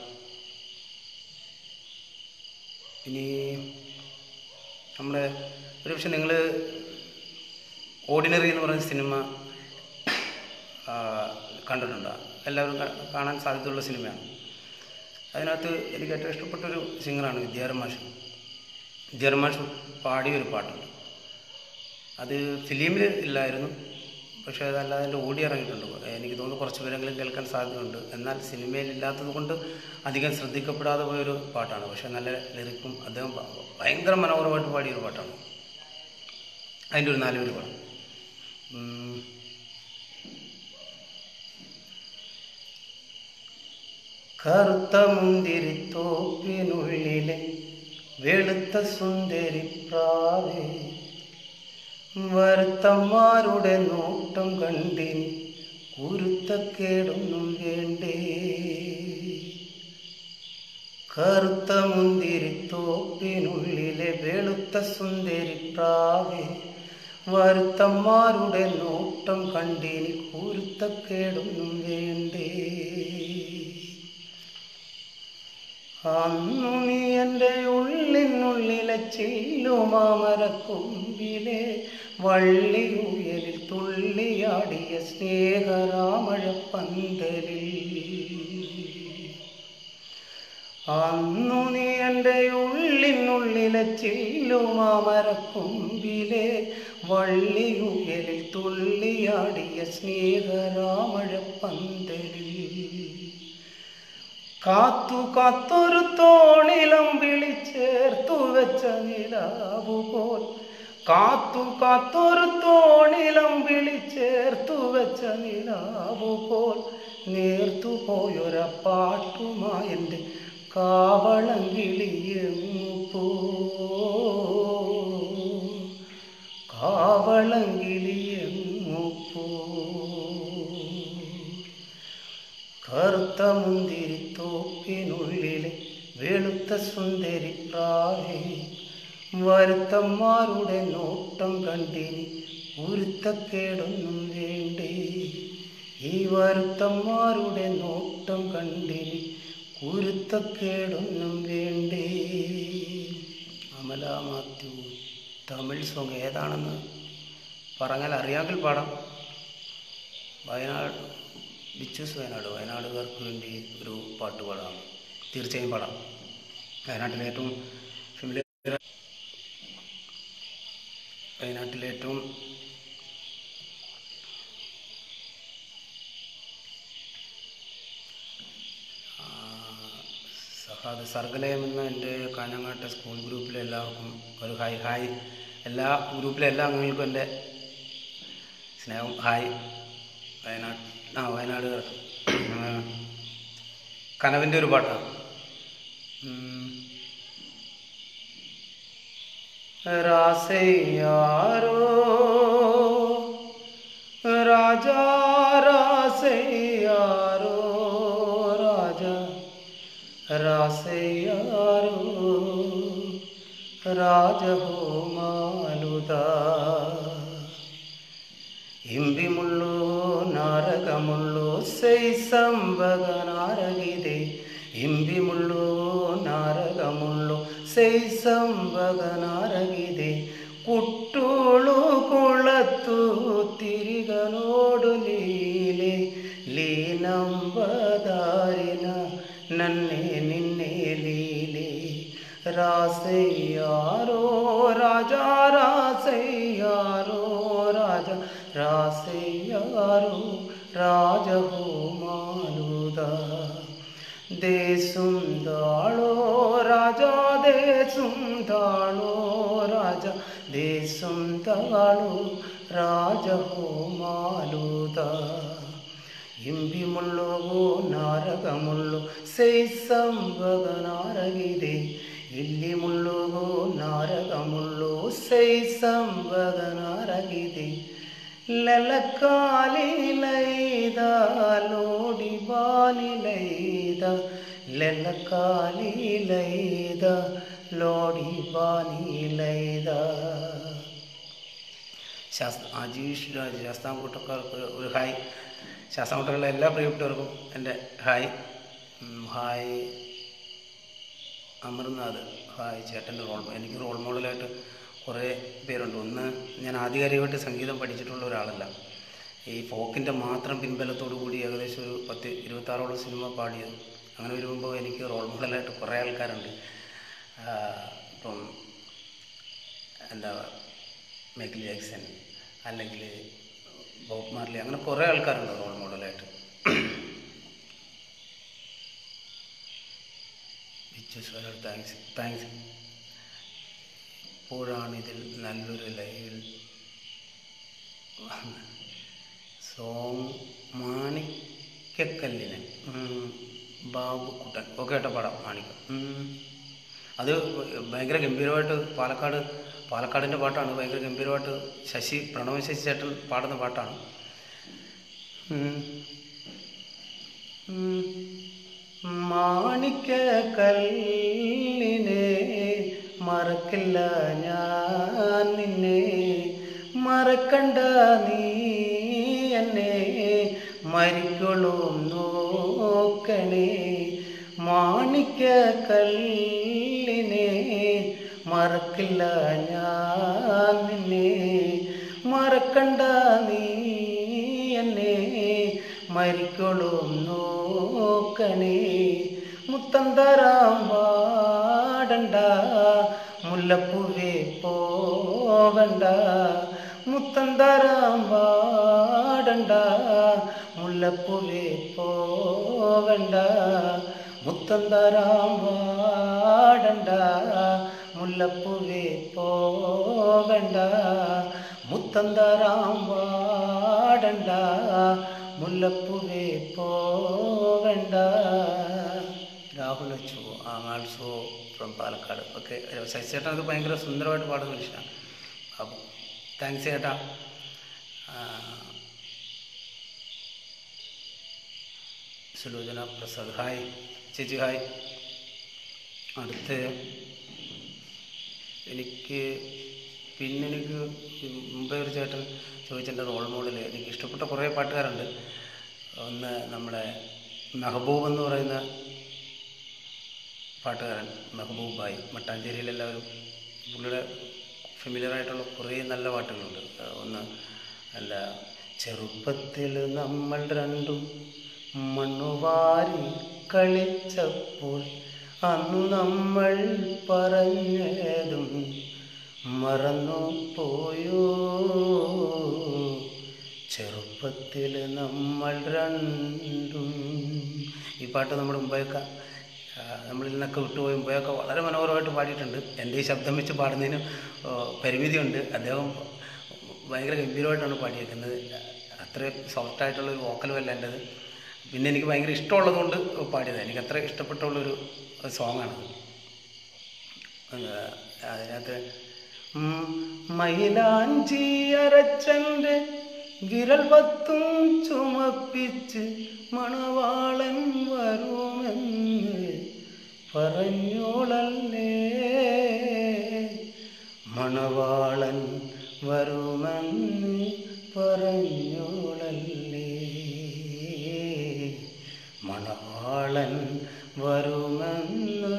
ഇനി നമ്മുടെ ഒരു പക്ഷെ നിങ്ങൾ ഓർഡിനറി എന്ന് പറയുന്ന സിനിമ ആ, കണ്ടിട്ടുണ്ടോ എല്ലാവരും കാ- കാണാൻ സാധ്യതയുള്ള സിനിമയാണ് അതിനകത്ത് എനിക്ക് ഏറ്റവും ഇഷ്ടപ്പെട്ടൊരു സിംഗറാണ് വിദ്യാരം മാഷ് വിദ്യാരം മാഷ് പാടിയ ഒരു പാട്ടുണ്ട് അത് ഫിലിമിൽ ഇല്ലായിരുന്നു പക്ഷേ അതല്ലാതെ അതിൻ്റെ ഓടി ഇറങ്ങിയിട്ടുണ്ട് എനിക്ക് തോന്നുന്നു കുറച്ച് പേരെങ്കിലും കേൾക്കാൻ സാധ്യതയുണ്ട് എന്നാൽ സിനിമയിൽ ഇല്ലാത്തത് കൊണ്ട് അധികം ശ്രദ്ധിക്കപ്പെടാതെ പോയൊരു പാട്ടാണ് പക്ഷേ നല്ല ലിറിക്കും അദ്ദേഹം ഭ- ഭയങ്കര മനോഹരമായിട്ട് പാടിയൊരു പാട്ടാണ് അതിൻ്റെ ഒരു നാല് പേര് പാടും ഉം. കറുത്ത മുന്തിരിത്തോപ്പിനുള്ളിലെ വെളുത്ത സുന്ദരി പ്രാവേ വരുത്തന്മാരുടെ നോട്ടം കണ്ടിനി കുരുത്തക്കേടൊന്നും വേണ്ടേ കറുത്ത മുന്തിരിത്തോപ്പിനുള്ളിലെ വെളുത്ത സുന്ദരി പ്രാവേ വരുത്തന്മാരുടെ നോട്ടം കണ്ടിനി കുരുത്തക്കേടൊന്നും വേണ്ടേ അന്നു നീ എൻ്റെ ഉള്ളിനുള്ളിലെ ചില്ലുമാമരക്കൊമ്പിലെ വള്ളിയുയലിൽ തുള്ളിയാടിയ സ്നേഹരാമഴ പന്തലിൽ അന്നു നീ എൻ്റെ ഉള്ളിനുള്ളിലെ ചില്ലുമാമരക്കൊമ്പിലെ വള്ളിയുയലിൽ തുള്ളിയാടിയ സ്നേഹരാമഴ പന്തലിൽ കാത്തു കാത്തൊരു തോണിലം വിളിച്ചേർത്തു വെച്ച നിലാവു പോൽ കാത്തു കാത്തൊരു തോണിലം വിളിച്ചേർത്തു വെച്ച നിലാവു പോൽ നേർത്തു പോയൊര പാട്ടുമായെൻ്റെ കാവളങ്കിളിയെങ്ങു പോ കാവളങ്കിളിയെങ്ങു പോ കറുത്ത മുന്തിരിത്തോപ്പിനുള്ളിലെ വെളുത്ത സുന്ദരി പ്രാവേ വരുത്തന്മാരുടെ നോട്ടം കണ്ടിനി ഉരുത്തക്കേടൊന്നും വേണ്ടേ ഈ വരുത്തന്മാരുടെ നോട്ടം കണ്ടിനി കുരുത്തക്കേടൊന്നും വേണ്ടേ അമല മാത്യു തമിഴ് സോങ് ഏതാണെന്ന് പറഞ്ഞാൽ അറിയാമെങ്കിൽ പാടാം വയനാട് ബിച്ചൂസ് വയനാട് വയനാടുകാർക്ക് വേണ്ടി ഒരു പാട്ട് പാടാം തീർച്ചയായും പാടാം വയനാട്ടിലെ ഏറ്റവും ഫെമിലിയർ വയനാട്ടിലെ ഏറ്റവും ആ, സഹാദ് സർഗലയം എന്ന എൻ്റെ കാഞ്ഞങ്ങാട്ടെ സ്കൂൾ ഗ്രൂപ്പിലെ എല്ലാവർക്കും ഒരു ഹായ് ഹായ് എല്ലാ ഗ്രൂപ്പിലെ എല്ലാ അംഗങ്ങൾക്കും എൻ്റെ സ്നേഹം ഹായ് വയനാട് ആ വയനാടുകാർ കനവിൻ്റെ ഒരു പാട്ടാണ് ഉം. രാസയ്യാരോ രാജാ രാസയ്യാരോ രാജ രാസയ്യാരോ രാജഹോ മാലുദാ ಇಂಬಿಮುಳ್ಳು ನಾರಗಮುಳ್ಳು ಸೈ ಸಂಬಗನಾರಗಿದೆ ಇಂಬಿಮುಳ್ಳು ನಾರಗಮುಳ್ಳು ಸೈ ಸಂಬಗನಾರಗಿದೆ ಕುಟ್ಟುಳು ಕುಳತ್ತು ತಿರುಗ ನೋಡು ಲೀಲೆ ಲೀನಂಬದಾರಿನ ನನ್ನೆ ನಿನ್ನೆ ಲೀಲೆ ರಾಸಯ್ಯಾರೋ ರಾಜ ರಾಸಯ್ಯಾರೋ ರಾಜ രാസയ്യാരോ രാജഹോ മാലുദ ദേശും താളോ രാ രാജാ ദേശം താളോ രാജ ദേശം താളോ രാജഹോ മാലുത ಇಂಬಿಮುಳ್ಳುವು ನಾರಗಮುಳ್ಳು ಸೈ ಸಂವಗನಾರಗಿದೆ ಇಲ್ಲಿ ಮುಳ್ಳುವು ನಾರಗಮುಳ್ಳು ಸೈ ಸಂವಗನಾರಗಿದೆ ಲಲಕಾಲಿಲೈದ ಲೋಡಿ ಬಾನಿಲೈದ ലലക്കാലിലൈത ലോടി ബാനിലൈത ശാസ്ത്ര അജീഷ് രാജ് ശാസ്താംകൂട്ടക്കാർക്ക് ഒരു ഹായ് ശാസ്താംകൂട്ടങ്ങളിലെ എല്ലാ പ്രിയപ്പെട്ടവർക്കും എൻ്റെ ഹായ് ഉം, ഹായ് അമർനാഥ് ഹായ് ചേട്ടൻ്റെ റോൾ എനിക്ക് റോൾ മോഡലായിട്ട് കുറേ പേരുണ്ട് ഒന്ന് ഞാൻ ആധികാരികമായിട്ട് സംഗീതം പഠിച്ചിട്ടുള്ള ഒരാളല്ല ഈ ഫോക്കിൻ്റെ മാത്രം പിൻബലത്തോടു കൂടി ഏകദേശം ഒരു പത്ത് ഇരുപത്താറോളം സിനിമ പാടിയത് അങ്ങനെ വരുമ്പോൾ എനിക്ക് റോൾ മോഡലായിട്ട് കുറേ ആൾക്കാരുണ്ട് ആ, ഇപ്പം എന്താ മൈക്കിൾ ജാക്സൺ അല്ലെങ്കിൽ ബോബ് മാർലി അങ്ങനെ കുറേ ആൾക്കാരുണ്ട് റോൾ മോഡലായിട്ട് ബിച്ചു സാർ താങ്ക്സ് താങ്ക്സ് ഇപ്പോഴാണ് ഇതിൽ നല്ലൊരു ലൈവിൽ സോങ് മാണിക്കക്കല്ലിന് ഉം, ബാബു കുട്ടൻ ഒക്കെ കേട്ട പാടാം മാണിക്കം ഉം. അത് ഭയങ്കര ഗംഭീരമായിട്ട് പാലക്കാട് പാലക്കാടിൻ്റെ പാട്ടാണ് ഭയങ്കര ഗംഭീരമായിട്ട് ശശി പ്രണവ് ശശി ചേട്ടൻ പാടുന്ന പാട്ടാണ് ഉം. ഉം. മാണിക്ക കല്ലിനെ മറക്കില്ല ഞാൻ നിന്നെ മറക്കണ്ട നീ എന്നെ മരിക്കോളും നോക്കണേ മാണിക്ക കല്ലിനെ മറക്കില്ല ഞാൻ നിന്നെ മറക്കണ്ട നീ എന്നെ മരിക്കോളും നോക്കണേ മുത്തം തരാം പാടണ്ട മുല്ലപ്പൂവേ പോവണ്ട മുത്തം തരാം പാടണ്ട മുല്ലപ്പൂവേ പോവണ്ട മുത്തം തരാം പാടണ്ട മുല്ലപ്പൂവേ പോവണ്ട മുത്തം തരാം പാടണ്ട മുല്ലപ്പൂവേ പോവണ്ട Rahul Achu also from Palakkad okay ശശിചേട്ടൻ അത് ഭയങ്കര സുന്ദരമായിട്ട് പാടുന്ന മനുഷ്യനാണ് അപ്പോൾ താങ്ക്സ് ചേട്ടാ ആ, സുലോചന പ്രസാദ് ഹായ് ചേച്ചി ഹായ് അടുത്ത് എനിക്ക് പിന്നെ എനിക്ക് മുമ്പേ ഒരു ചേട്ടൻ ചോദിച്ചെൻ്റെ റോൾ മോഡൽ എനിക്ക് ഇഷ്ടപ്പെട്ട കുറേ പാട്ടുകാരുണ്ട് ഒന്ന് നമ്മുടെ മെഹബൂബ് എന്ന് പറയുന്ന പാട്ടുകാരൻ മെഹബൂബ് ബായി മട്ടാഞ്ചേരിയിലെല്ലാവരും പുള്ളിയുടെ ഫെമിലിയർ ആയിട്ടുള്ള കുറേ നല്ല പാട്ടുകളുണ്ട് ആ, ഒന്ന് അല്ല ചെറുപ്പത്തിൽ നമ്മൾ രണ്ടും മണ്ണുവാരി കളിച്ചപ്പോൾ അന്നു നമ്മൾ പറഞ്ഞതും മറന്നു പോയോ ചെറുപ്പത്തിൽ നമ്മൾ രണ്ടും ഈ പാട്ട് നമ്മുടെ മുമ്പൊക്കെ നമ്മളിൽ നിന്നൊക്കെ വിട്ടുപോയി മുമ്പൊക്കെ വളരെ മനോഹരമായിട്ട് പാടിയിട്ടുണ്ട് എൻ്റെ ഈ ശബ്ദം വെച്ച് പാടുന്നതിന് ആ, പരിമിതിയുണ്ട് അദ്ദേഹം ഭയങ്കര ഗംഭീരമായിട്ടാണ് പാടിയേക്കുന്നത് അത്രയും സോഫ്റ്റായിട്ടുള്ള ഒരു വോക്കലും അല്ല എൻ്റെത് പിന്നെ എനിക്ക് ഭയങ്കര ഇഷ്ടമുള്ളതുകൊണ്ട് പാടിയത് എനിക്ക് അത്ര ഇഷ്ടപ്പെട്ടുള്ളൊരു സോങ്ങാണത് അതിനകത്ത് ഉം, മൈലാഞ്ചി അരച്ചൻ്റെ വിരൽ പത്തും ചുമപ്പിച്ച് മണവാളൻ വരുമെന്ന് പറഞ്ഞോളല്ലേ മണവാളൻ വരുമെന്ന് പറഞ്ഞോളല്ലേ മണവാളൻ വരുമെന്ന്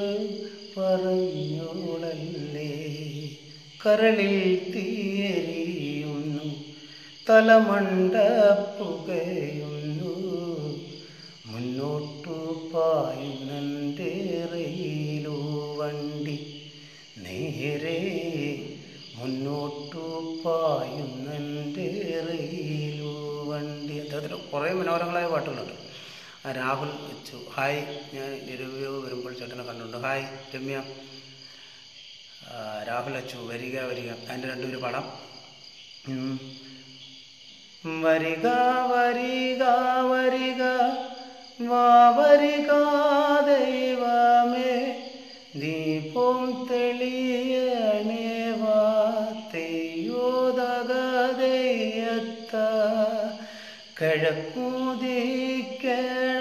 പറഞ്ഞോളല്ലേ കരളിൽ തീയരിയുന്നു തലമണ്ട പുകയുന്നു മുന്നോട്ടു പായുന്നൻ്റെ റെയിലു വണ്ടി നേരെ മുന്നോട്ടു പായുന്നൻ്റെ റെയിലു വണ്ടി അദ്ദേഹത്തിന് കുറേ മനോഹരങ്ങളായ പാട്ടുകളുണ്ട് ആ, രാഹുൽ അച്ചു ഹായ് ഞാൻ നിരവ്യോ വരുമ്പോൾ ചേട്ടനെ കണ്ടുണ്ട് ഹായ് രമ്യ ആ, രാഹുൽ അച്ചു വരിക വരിക അതിൻ്റെ രണ്ടുപേര് പാടാം ഉം. വരിക വരിക വരിക വാ വരിക ദൈവമേ ദീപം തെളിയണേ വാ തെയ്യോതകതയത്ത കിഴക്കുതിക്കണ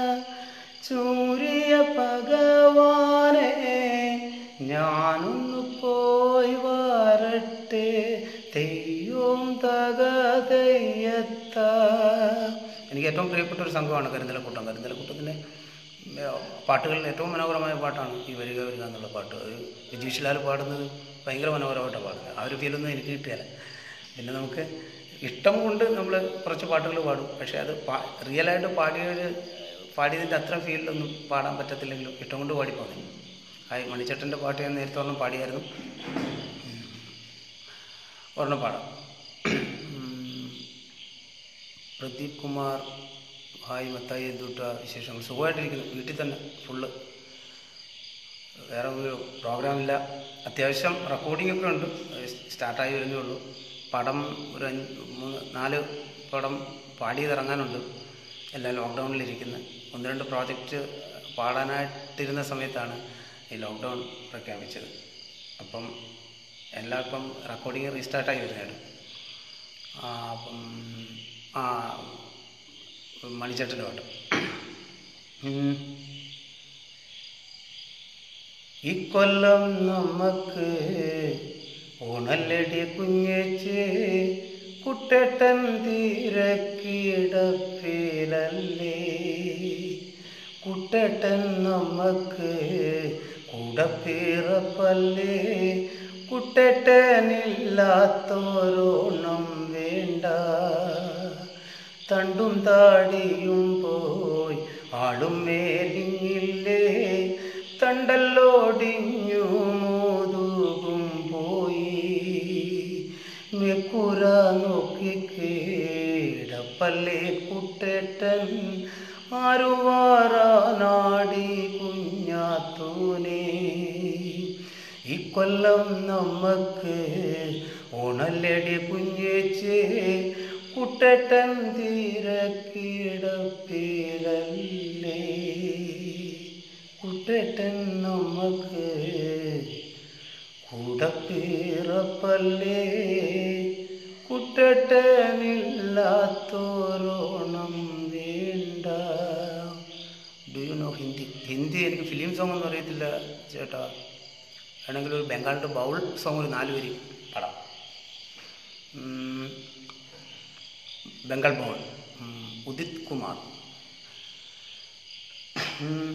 സൂര്യ ഭഗവാനെ ഞാനൊന്നു പോയി വരട്ടെ തെയ്യോം തകതയ്യത്ത എനിക്ക് ഏറ്റവും പ്രിയപ്പെട്ട ഒരു സംഘമാണ് കരിന്തലക്കൂട്ടം കരിന്തലക്കൂട്ടത്തിൻ്റെ പാട്ടുകളിൽ ഏറ്റവും മനോഹരമായ പാട്ടാണ് ഈ വരിക വരിക എന്നുള്ള പാട്ട് അത് വിജീഷ് ലാൽ പാടുന്നത് ഭയങ്കര മനോഹരമായിട്ടാണ് പാടുന്നത് ആ ഒരു ഫീലൊന്നും എനിക്ക് കിട്ടിയാല പിന്നെ നമുക്ക് ഇഷ്ടം കൊണ്ട് നമ്മൾ കുറച്ച് പാട്ടുകൾ പാടും പക്ഷേ അത് പാ റിയലായിട്ട് പാടിയൊരു പാടിയതിൻ്റെ അത്ര ഫീലിലൊന്നും പാടാൻ പറ്റത്തില്ലെങ്കിലും ഇഷ്ടം കൊണ്ട് പാടിപ്പോകുന്നു ഹായ് മണിച്ചേട്ടൻ്റെ പാട്ട് ഞാൻ നേരത്തെ ഒരെണ്ണം പാടിയായിരുന്നു ഉം. ഒരെണ്ണം പാടാം ഉം. പ്രദീപ് കുമാർ ഹായ് മത്തായി എന്തുട്ട വിശേഷങ്ങൾ സുഖമായിട്ടിരിക്കുന്നു വീട്ടിൽ തന്നെ ഫുള്ള് വേറെ ഒരു പ്രോഗ്രാമില്ല അത്യാവശ്യം റെക്കോർഡിംഗ് ഒക്കെ ഉണ്ട് സ്റ്റാർട്ടായി വരുന്നേ ഉള്ളൂ പടം ഒരു അഞ്ച് മൂന്ന് നാല് പടം പാടിയതിറങ്ങാനുണ്ട് എല്ലാം ലോക്ക്ഡൗണിലിരിക്കുന്നത് ഒന്ന് രണ്ട് പ്രോജക്റ്റ് പാടാനായിട്ടിരുന്ന സമയത്താണ് ഈ ലോക്ക്ഡൗൺ പ്രഖ്യാപിച്ചത് അപ്പം എല്ലാം ഇപ്പം റെക്കോർഡിങ് റീസ്റ്റാർട്ടായി വരുന്നതാണ് ആ, അപ്പം ആ മണിച്ചേട്ടൻ്റെ പാട്ട് ഉം. ഇക്കൊല്ലം നമുക്ക് ഉണല്ലടി കുഞ്ഞേച്ച് കുട്ടേട്ടൻ തീരക്കിടപ്പിലല്ലേ കുട്ടേട്ടൻ നമുക്ക് കുടപ്പിറപ്പല്ലേ കുട്ടേട്ടനില്ലാത്തോരോണം വേണ്ട തണ്ടും താടിയും പോയി ആളും മേലിങ്ങില്ലേ തണ്ടല്ലോടിഞ്ഞു മോതുകും പോയി മെക്കുര നോക്കി കേടപ്പല്ലേ കുട്ടേട്ടൻ ആരുവാറാനാടി കുഞ്ഞാത്തൂനെ ഇക്കൊല്ലം നമുക്ക് ഉണല്ലടി കുഞ്ഞേച്ചേ കുട്ടട്ടൻ തീരക്കിടപ്പിലല്ലേ കുട്ടട്ടൻ നമുക്ക് കൂടപ്പിറപ്പല്ലേ കുട്ടട്ടനില്ലാത്തോരോണം വേണ്ട do you know Hindi Hindi എനിക്ക് ഫിലിം സോങ് ഒന്നും അറിയത്തില്ല ചേട്ടാ വേണമെങ്കിൽ ഒരു ബംഗാളിൻ്റെ ബൗൾ സോങ് ഒരു നാല് വരി പാടാം ഉം, ബംഗാൾ ബൗൾ ഉം, ഉദിത് കുമാർ ഉം,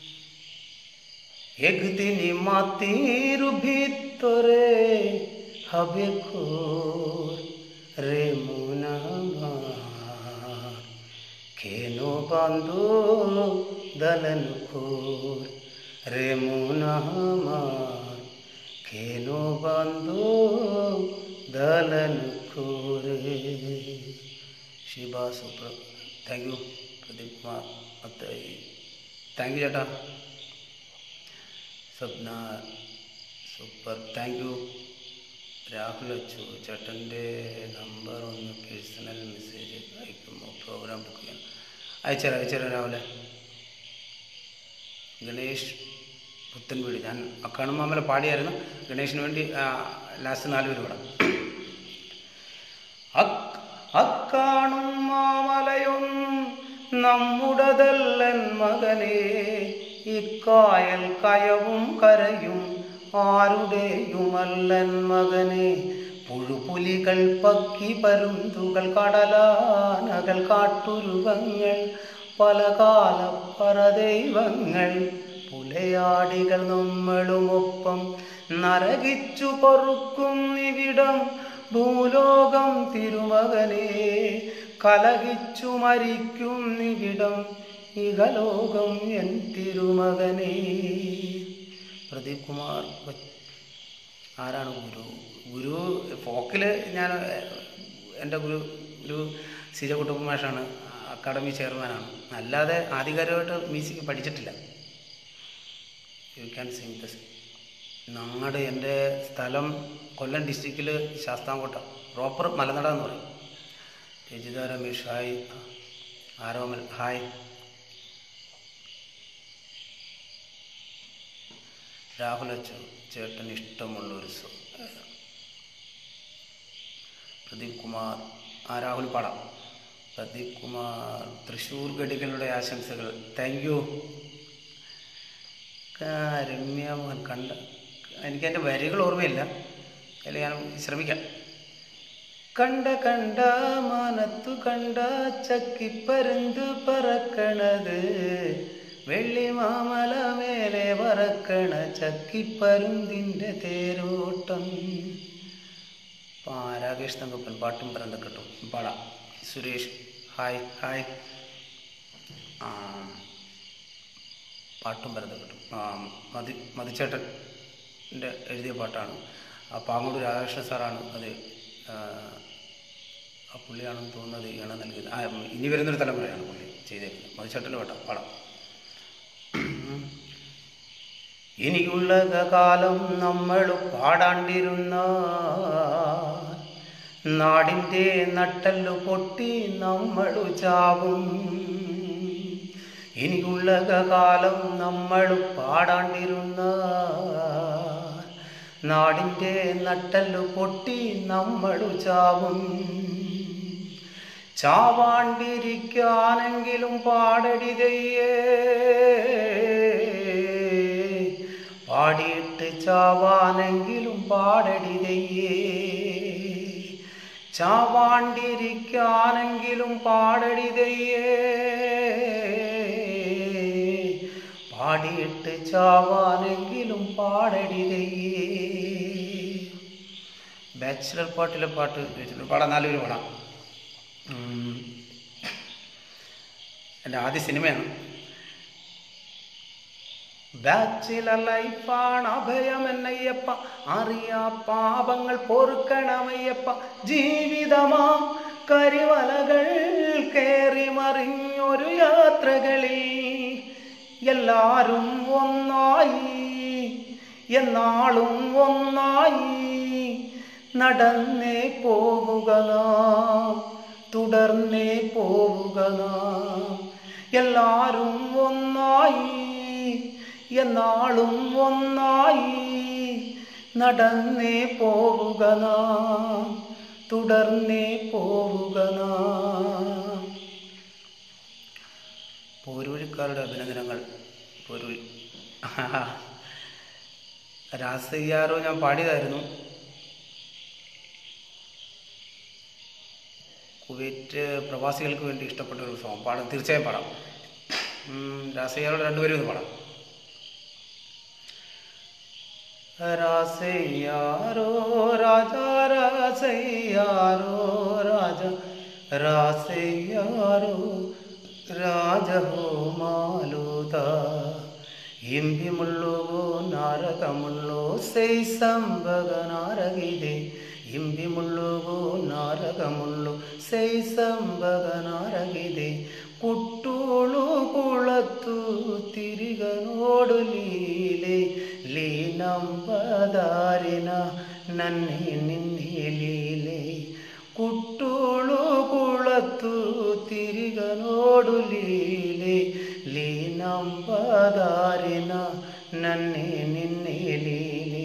এক দিন মাতির ভিতরে হবে খোর রে মুনামার কেন বান্ধ দলন খোর রে মুনামার কেন বান্ধ দলন খোরে Shiva super thank you Pradeep Kumar Mathai thank you ചേട്ടാ Swapna super thank you Rahul Achu ചേട്ടൻ്റെ നമ്പർ ഒന്ന് പേഴ്സണൽ മെസ്സേജ് അയക്കുമോ പ്രോഗ്രാം ബുക്ക് ചെയ്യാൻ അയച്ചുതരാം അയച്ചുതരാം രാവിലെ ഗണേഷ് പുത്തൻവീട് ഞാൻ അക്കാണും മാമല പാടിയായിരുന്നു ഗണേഷിന് വേണ്ടി ലാസ്റ്റ് നാല് പേര് പാടാം അക്- അക്കാണും മാമലയൊന്നും നമ്മുടതല്ലൻ മകനെ ഇക്കായൽ കയവും കരയും ആരുടെയുമല്ലൻ മകനെ പുഴുപുലികൾ പക്കി പരുന്തുകൾ കടലാനകൾ കാട്ടുരുവങ്ങൾ പല കാല പരദൈവങ്ങൾ പുലയാടികൾ നമ്മളുമൊപ്പം നരകിച്ചു പൊറുക്കും ഇവിടം ഭൂലോകം തിരുമകനെ കലഹിച്ചു മരിക്കും ഇവിടം ഇഹലോകം എൻ തിരുമകനെ പ്രദീപ് കുമാർ കൊ- ആരാണ് ഗുരു ഗുരു ഫോക്കിൽ ഞാൻ എൻ്റെ ഗുരു ഗുരു സീജ കുട്ടുമാഷാണ് അക്കാഡമി ചെയർമാനാണ് അല്ലാതെ ആധികാരികമായിട്ട് മ്യൂസിക് പഠിച്ചിട്ടില്ല യു ക്യാൻ സിങ് ദിസ് ഞങ്ങളുടെ എൻ്റെ സ്ഥലം കൊല്ലം ഡിസ്ട്രിക്റ്റിൽ ശാസ്താംകോട്ട പ്രോപ്പർ മലനട എന്ന് പറയും രജിത രമേഷ് ഹായ് ആരോമൽ ഹായ് രാഹുൽ അച്ചു ചേട്ടൻ ഇഷ്ടമുള്ള ഒരു സോ പ്രദീപ് കുമാർ ആ രാഹുൽ പാടാം പ്രദീപ് കുമാർ തൃശ്ശൂർ ഗഡികളുടെ ആശംസകൾ താങ്ക് യു രമ്യ മോഹൻ കണ്ട എനിക്ക് എൻ്റെ വരികൾ ഓർമ്മയില്ല അതിൽ ഞാൻ ശ്രമിക്കാം കണ്ട കണ്ട മാനത്തു കണ്ട ചക്കിപ്പരുന്ത് പറക്കണത് വെള്ളി മാമല മേലെ പറക്കണ ചക്കിപ്പരുന്തിൻ്റെ തേരോട്ടം ആ രാകേഷ് തങ്കപ്പൻ പാട്ടും പറന്ത കിട്ടും പാടാം സുരേഷ് ഹായ് ഹായ് ആ പാട്ടും പറന്ത കിട്ടും ആ മതി മതിച്ചേട്ടൻ്റെ എഴുതിയ പാട്ടാണ് ആ പാങ്ങോട് രാധാകൃഷ്ണൻ സാറാണ് അത് ആ, ആ പുള്ളിയാണെന്ന് തോന്നുന്നത് ഈണ നൽകിയത് ആ ഇനി വരുന്നൊരു തലമുറയാണ് പുള്ളി ചെയ്തേക്കുന്നത് മതിച്ചേട്ടൻ്റെ പാട്ടാണ് പാടാം ഇനിയുള്ള കാലം നമ്മൾ പാടാണ്ടിരുന്ന നാടിൻ്റെ നട്ടല്ലു പൊട്ടി നമ്മളു ചാവും ഇനിയുള്ള കാലം നമ്മൾ പാടാണ്ടിരുന്ന നാടിൻ്റെ നട്ടല്ലു പൊട്ടി നമ്മളു ചാവും ചാവാണ്ടിരിക്കാനെങ്കിലും പാടടിതയ്യേ പാടിയിട്ട് ചാവാനെങ്കിലും പാടടിതയ്യേ ചാവാണ്ടിരിക്കാനെങ്കിലും പാടടിതയ്യേ പാടിയിട്ട് ചാവാനെങ്കിലും പാടടിതയ്യേ ബാച്ചിലർ പാട്ടിലെ പാട്ട് ചോദിച്ചിട്ടുണ്ട് പാടാം നാലുപേര് പാടാം ഉം. എൻ്റെ ആദ്യ സിനിമയാണ് ബാച്ചിലർ ലൈഫാണ് അഭയം എന്നയ്യപ്പ അറിയാ പാപങ്ങൾ പൊറുക്കണമയ്യപ്പ ജീവിതമാം കരിവലകൾ കേറി മറിഞ്ഞൊരു യാത്രകളിൽ എല്ലാരും ഒന്നായി എന്നാളും ഒന്നായി നടന്നേ പോവുക നാം തുടർന്നേ പോവുക നാം എല്ലാരും ഒന്നായി എന്നാളും ഒന്നായി നടന്നേ പോവുക നാം തുടർന്നേ പോവുക നാം പോരൂഴിക്കാരുടെ അഭിനന്ദനങ്ങൾ പോരൂഴി രാസയ്യാറോ ഞാൻ പാടിയതായിരുന്നു കുവൈറ്റ് പ്രവാസികൾക്ക് വേണ്ടി ഇഷ്ടപ്പെട്ട ഒരു സോങ് പാടാം തീർച്ചയായും പാടാം ഉം, രാസയ്യാറോട് രണ്ടുപേരും ഒന്ന് പാടാം രാസയ്യാരോ രാജ രാസയ്യാരോ രാജ രാസയ്യാരോ രാജഹോ മാലുത ಇಂಬಿಮುಳ್ಳುಗೋ ನಾರಗಮುಳ್ಳು ಸೈ ಸಂಬಗ ನಾರಗಿದೆ ಇಂಬಿಮುಳ್ಳುಗೋ ನಾರಗಮುಳ್ಳು ಸೈ ಸಂಬಗ ನಾರಗಿದೆ ಕುಟ್ಟೂಳು ಕುಳತ್ತು ತಿರುಗ ನೋಡು ಲೀಲೆ ಲೀನಂಬದಾರಿನ ನನ್ನೆ ನಿನ್ನೆ ಲೀಲೆ ಕುಟ್ಟೂಳು ಕುಳತ್ತು ತಿರುಗ ನೋಡು ಲೀಲೆ ಲೀನಂಬದಾರಿನ ನನ್ನೆ ನಿನ್ನೆ ಲೀಲೆ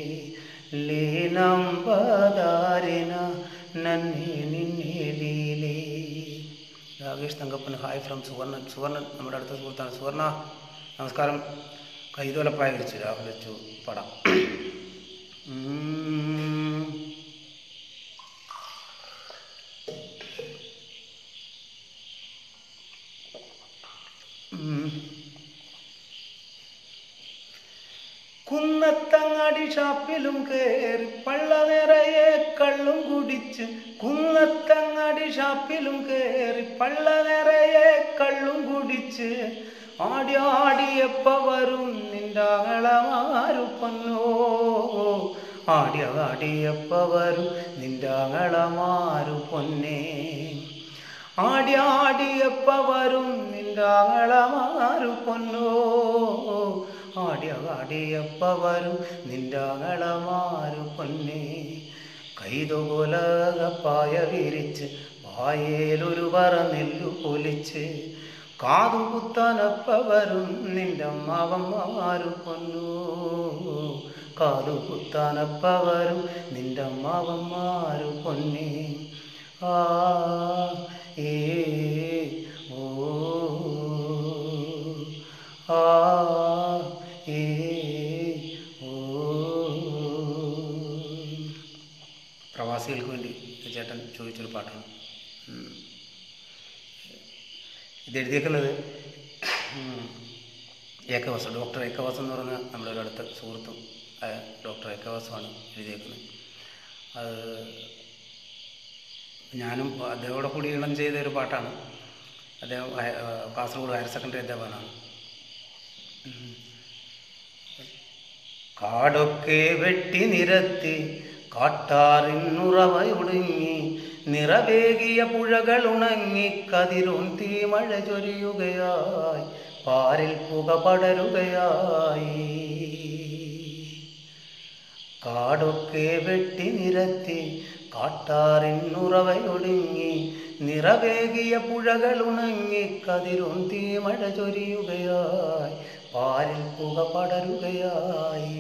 ലീനംബദാരിന നന്ദി നിന്നെ ലീലേ രാകേഷ് തങ്കപ്പൻ ഹായ് ഫ്രം സുവർണൻ സുവർണൻ നമ്മുടെ അടുത്ത സുഹൃത്താണ് സുവർണ നമസ്കാരം കൈതോലപ്പായ വിളിച്ചു രാഹുൽ വെച്ചു പടം ഉം. ഉം. കുന്നത്തങ്ങാടി ഷാപ്പിലും കേറി പള്ള നിറയെ കള്ളും കുടിച്ച് കുന്നത്തങ്ങാടി ഷാപ്പിലും കേറി പള്ള നിറയെ കള്ളും കുടിച്ച് ആടി ആടിയപ്പ വരും നിന്റെ അകളമാരു പൊന്നോ ആടി ആടിയപ്പ വരും നിന്റെ അകളമാരു പൊന്നേ ആടിയാടിയപ്പ വരും നിന്റെ ആങ്ങളമാരു പൊന്നോ ആടിയാടിയപ്പ വരും നിന്റെ ആങ്ങളമാരു പൊന്നേ കൈതുകൊലകപ്പായ വിരിച്ച് വായേലൊരു പറ നെല്ലു പൊലിച്ച് കാതുകുത്താനപ്പ വരും നിന്റെ അമ്മാവന്മാരു പൊന്നു കാതുകുത്താനപ്പ വരും നിന്റെ അമ്മാവന്മാരു പൊന്നേ ആ ഏ ഓ ആ ഏ ഓ പ്രവാസികൾക്ക് വേണ്ടി ചേട്ടൻ ചോദിച്ചൊരു പാട്ടാണ് ഉം. ഇത് എഴുതിയേക്കുന്നത് ഉം, ഏക്കവാസം ഡോക്ടർ ഏക്കവാസം എന്ന് പറഞ്ഞ നമ്മുടെ ഒരു അടുത്ത സുഹൃത്തും ആയ ഡോക്ടർ ഏക്കവാസമാണ് എഴുതിയേക്കുന്നത് അത് ഞാനും അദ്ദേഹത്തോടെ കൂടി ഈണം ചെയ്ത ഒരു പാട്ടാണ് അദ്ദേഹം ഹയ- ആ, കാസർഗോഡ് ഹയർ സെക്കൻഡറി അധ്യാപകനാണ് കാടൊക്കെ വെട്ടി നിരത്തി കാട്ടാറിനുറവയൊടുങ്ങി നിറവേകിയ പുഴകൾ ഉണങ്ങി കതിരും തീമഴ ചൊരിയുകയായി പാരിൽ പുക പടരുകയായി കാടൊക്കെ വെട്ടി നിരത്തി കാട്ടാറിനുറവയൊടുങ്ങി നിറവേകിയ പുഴകൾ ഉണങ്ങി കതിരും തീമഴ ചൊരിയുകയായി പാരിൽ പുക പടരുകയായി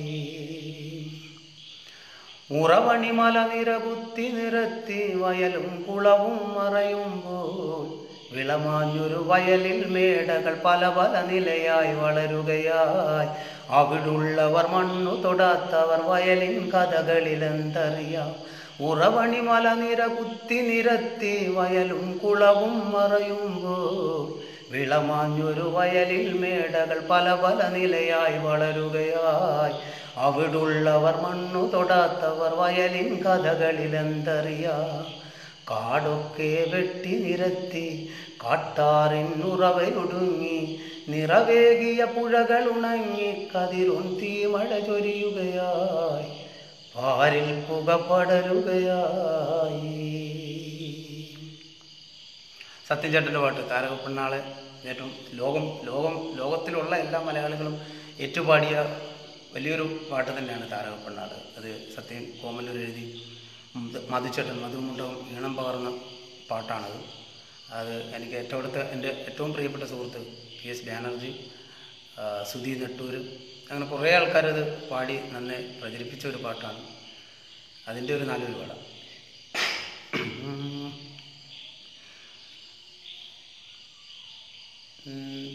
ഉറവണിമല നിരകുത്തി നിരത്തി വയലും കുളവും മറയുമ്പോൾ വിളമാഞ്ഞൊരു വയലിൽ മേടകൾ പല പല നിലയായി വളരുകയായി അവിടുള്ളവർ മണ്ണു തൊടാത്തവർ വയലിൻ കഥകളിലെന്തറിയാം ഉറവണിമല നിരകുത്തി നിരത്തി വയലും കുളവും മറയുമ്പോൾ വിളമാഞ്ഞൊരു വയലിൽ മേടകൾ പല പല നിലയായി വളരുകയായി അവിടുള്ളവർ മണ്ണു തൊടാത്തവർ വയലിൻ കഥകളിലെന്തറിയാം കാടൊക്കെ വെട്ടി നിരത്തി കാട്ടാറിനുറവയൊടുങ്ങി നിറവേകിയ പുഴകൾ ഉണങ്ങി കതിരും തീമഴ ചൊരിയുകയായി പാരിൽ പുക പടരുകയായി സത്യൻ ചേട്ടൻ്റെ പാട്ട് താരകപ്പെണ്ണാളെ ഏറ്റവും ലോകം ലോകം ലോകത്തിലുള്ള എല്ലാ മലയാളികളും ഏറ്റുപാടിയ വലിയൊരു പാട്ട് തന്നെയാണ് താരകപ്പെണ്ണാട് അത് സത്യൻ കോമല്ലൂർ എഴുതി മധു- മധുചേട്ടൻ മധുമുണ്ടവും ഈണം പകർന്ന പാട്ടാണത് അത് എനിക്ക് ഏറ്റവും അടുത്ത എൻ്റെ ഏറ്റവും പ്രിയപ്പെട്ട സുഹൃത്ത് പി എസ് ബാനർജി ആ, സുധി നെട്ടൂർ അങ്ങനെ കുറേ ആൾക്കാരത് പാടി നന്നെ പ്രചരിപ്പിച്ച ഒരു പാട്ടാണ് അതിൻ്റെ ഒരു നല്ലൊരു പാടാം ഉം. ഉം.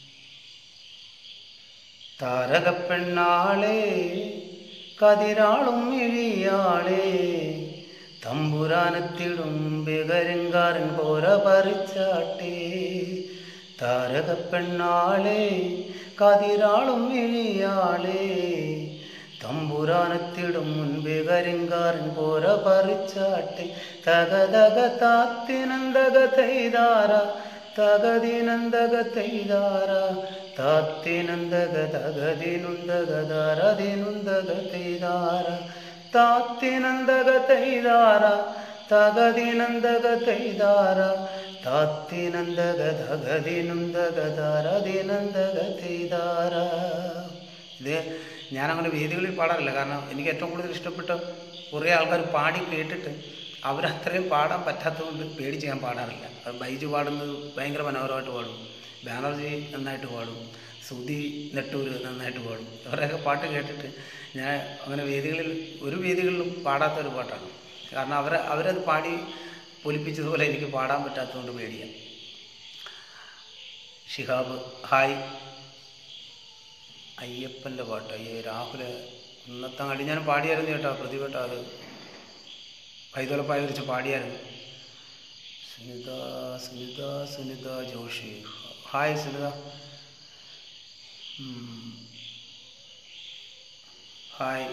താരകപ്പെണ്ണാളെ കതിരാളും ഇഴിയാളെ തമ്പുരാനത്തിടും ബികരങ്കാരൻ കോര പറിച്ചാട്ടെ താരകപ്പെണ്ണാളെ കതിരാളും ഇഴിയാളെ തമ്പുരാനത്തിടും മുൻപേ കരിങ്കാരൻ കോര പറിച്ചാട്ടെ തകതക താത്തിനന്തക തൈതാര തകതിനന്തക തൈതാര താത്തിനന്തക തകതിനുന്തക ദാരതിനുന്തക തൈതാര താത്തിനന്തക തൈതാര തകതിനന്തക തൈതാര താത്തിനന്തക തകതിനുന്തക ദാരതിനന്തക തൈതാര ഇത് ഞാനങ്ങനെ വേദികളിൽ പാടാറില്ല കാരണം എനിക്ക് ഏറ്റവും കൂടുതൽ ഇഷ്ടപ്പെട്ട കുറേ ആൾക്കാർ പാടി കേട്ടിട്ട് അവരത്രയും പാടാൻ പറ്റാത്തതുകൊണ്ട് പേടിച്ച് ഞാൻ പാടാറില്ല അത് ബൈജു പാടുന്നത് ഭയങ്കര മനോഹരമായിട്ട് പാടും ബാനർജി നന്നായിട്ട് പാടും സുധി നെട്ടൂർ നന്നായിട്ട് പാടും അവരൊക്കെ പാട്ട് കേട്ടിട്ട് ഞാൻ അങ്ങനെ വേദികളിൽ ഒരു വേദികളിലും പാടാത്ത ഒരു പാട്ടാണ് കാരണം അവർ അവരത് പാടി പൊലിപ്പിച്ചതുപോലെ എനിക്ക് പാടാൻ പറ്റാത്തതുകൊണ്ട് പേടിയാണ് ഷിഹാബ് ഹായ് അയ്യപ്പൻ്റെ പാട്ട് അയ്യ രാഹുല് കുന്നത്തങ്ങാടി ഞാൻ പാടിയായിരുന്നു കേട്ടോ പ്രതിഭ കേട്ടോ അത് കൈതൊലപ്പായ വിരിച്ച് പാടിയായിരുന്നു സുനിത സുനിത സുനിത ജോഷി ഹായ് സുനിത ഉം. ഹായ്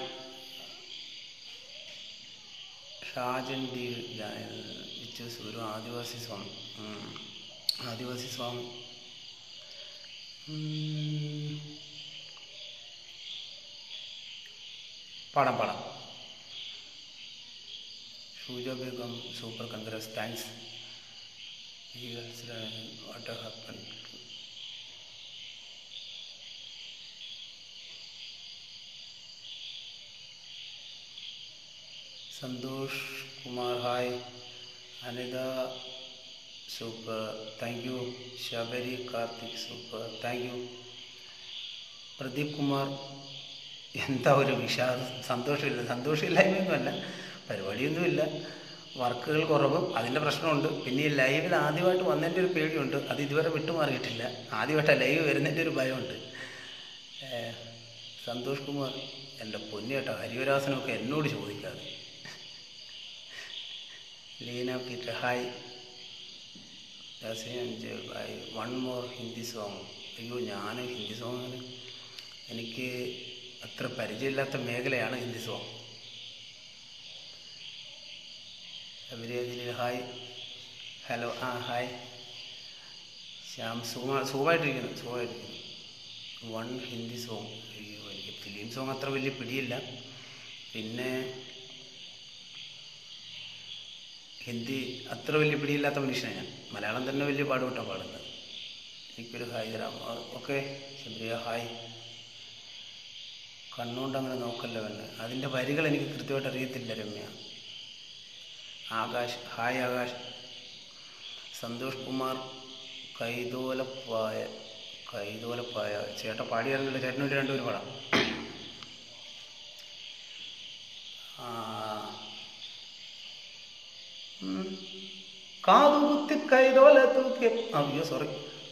ഷാജൻ ഡി വിച്ചൂസ് ഒരു ആദിവാസി സോങ് ഉം. ആദിവാസി സോങ് ഉം. പാടാം പാടാം Shuja Begum super congrats thanks Eagles, what happened? Santhosh Kumar hi Anitha super thank you Sabari Karthik super thank you Pradeep Kumar എന്താ ഒരു വിഷാദം സന്തോഷമില്ല സന്തോഷമില്ലായ്മയൊന്നുമല്ല പരിപാടിയൊന്നുമില്ല വർക്കുകൾ കുറവും അതിൻ്റെ പ്രശ്നമുണ്ട് പിന്നെ ഈ ലൈവിൽ ആദ്യമായിട്ട് വന്നതിൻ്റെ ഒരു പേടിയുണ്ട് അത് ഇതുവരെ വിട്ടുമാറിയിട്ടില്ല ആദ്യമായിട്ടാണ് ലൈവ് വരുന്നതിൻ്റെ ഒരു ഭയമുണ്ട് ഏഹ്, സന്തോഷ് കുമാർ എൻ്റെ പൊന്നേട്ടോ ഹരിവരാസനമൊക്കെ എന്നോട് ചോദിക്കാതെ Leena Peter hi hi one more Hindi song അയ്യോ ഞാൻ ഹിന്ദി സോങ്ങിന് എനിക്ക് അത്ര പരിചയമില്ലാത്ത മേഖലയാണ് ഹിന്ദി സോങ് അവരേതിൽ ഹായ് ഹലോ ആ ഹായ് ശ്യാം സുഖമാ സുഖമായിട്ടിരിക്കുന്നു സുഖമായിട്ടിരിക്കുന്നു വൺ ഹിന്ദി സോങ് അയ്യോ എനിക്ക് ഫിലിം സോങ് അത്ര വലിയ പിടിയില്ല പിന്നെ ഹിന്ദി അത്ര വലിയ പിടിയില്ലാത്ത മനുഷ്യനാണ് ഞാൻ മലയാളം തന്നെ വലിയ പാടുവിട്ടാണ് പാടുന്നത് എനിക്കൊരു ഹായ് തരാം ഓക്കെ ശബരിയ ഹായ് കണ്ണുകൊണ്ട് അങ്ങനെ നോക്കല്ല വേണ്ട അതിൻ്റെ വരികൾ എനിക്ക് കൃത്യമായിട്ട് അറിയത്തില്ല രമ്യ ആകാശ് ഹായ് ആകാശ് സന്തോഷ് കുമാർ കൈതോലപ്പായ കൈതോലപ്പായ ചേട്ടൻ പാടിയായിരുന്നില്ല ചേട്ടന് വേണ്ടി രണ്ടുപേരും പാടാം ആ ഉം. കാതുകുത്തി കൈതോല തൂക്കി അയ്യോ സോറി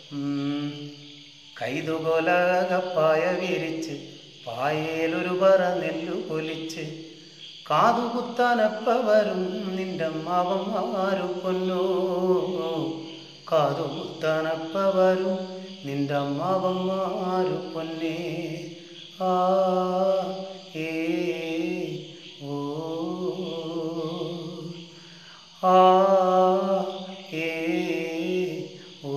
കൈതുകോലകപ്പായ വിരിച്ച് പായേലൊരു പറ നെല്ലു പൊലിച്ച് കാതുകുത്താനപ്പ വരും നിന്റെ മാവന്മാരു പൊന്നോ കാതുകുത്താനപ്പ വരും നിന്റെ മാവന്മാരു പൊന്നേ ആ ഏ ഓ ആ ഏ ഓ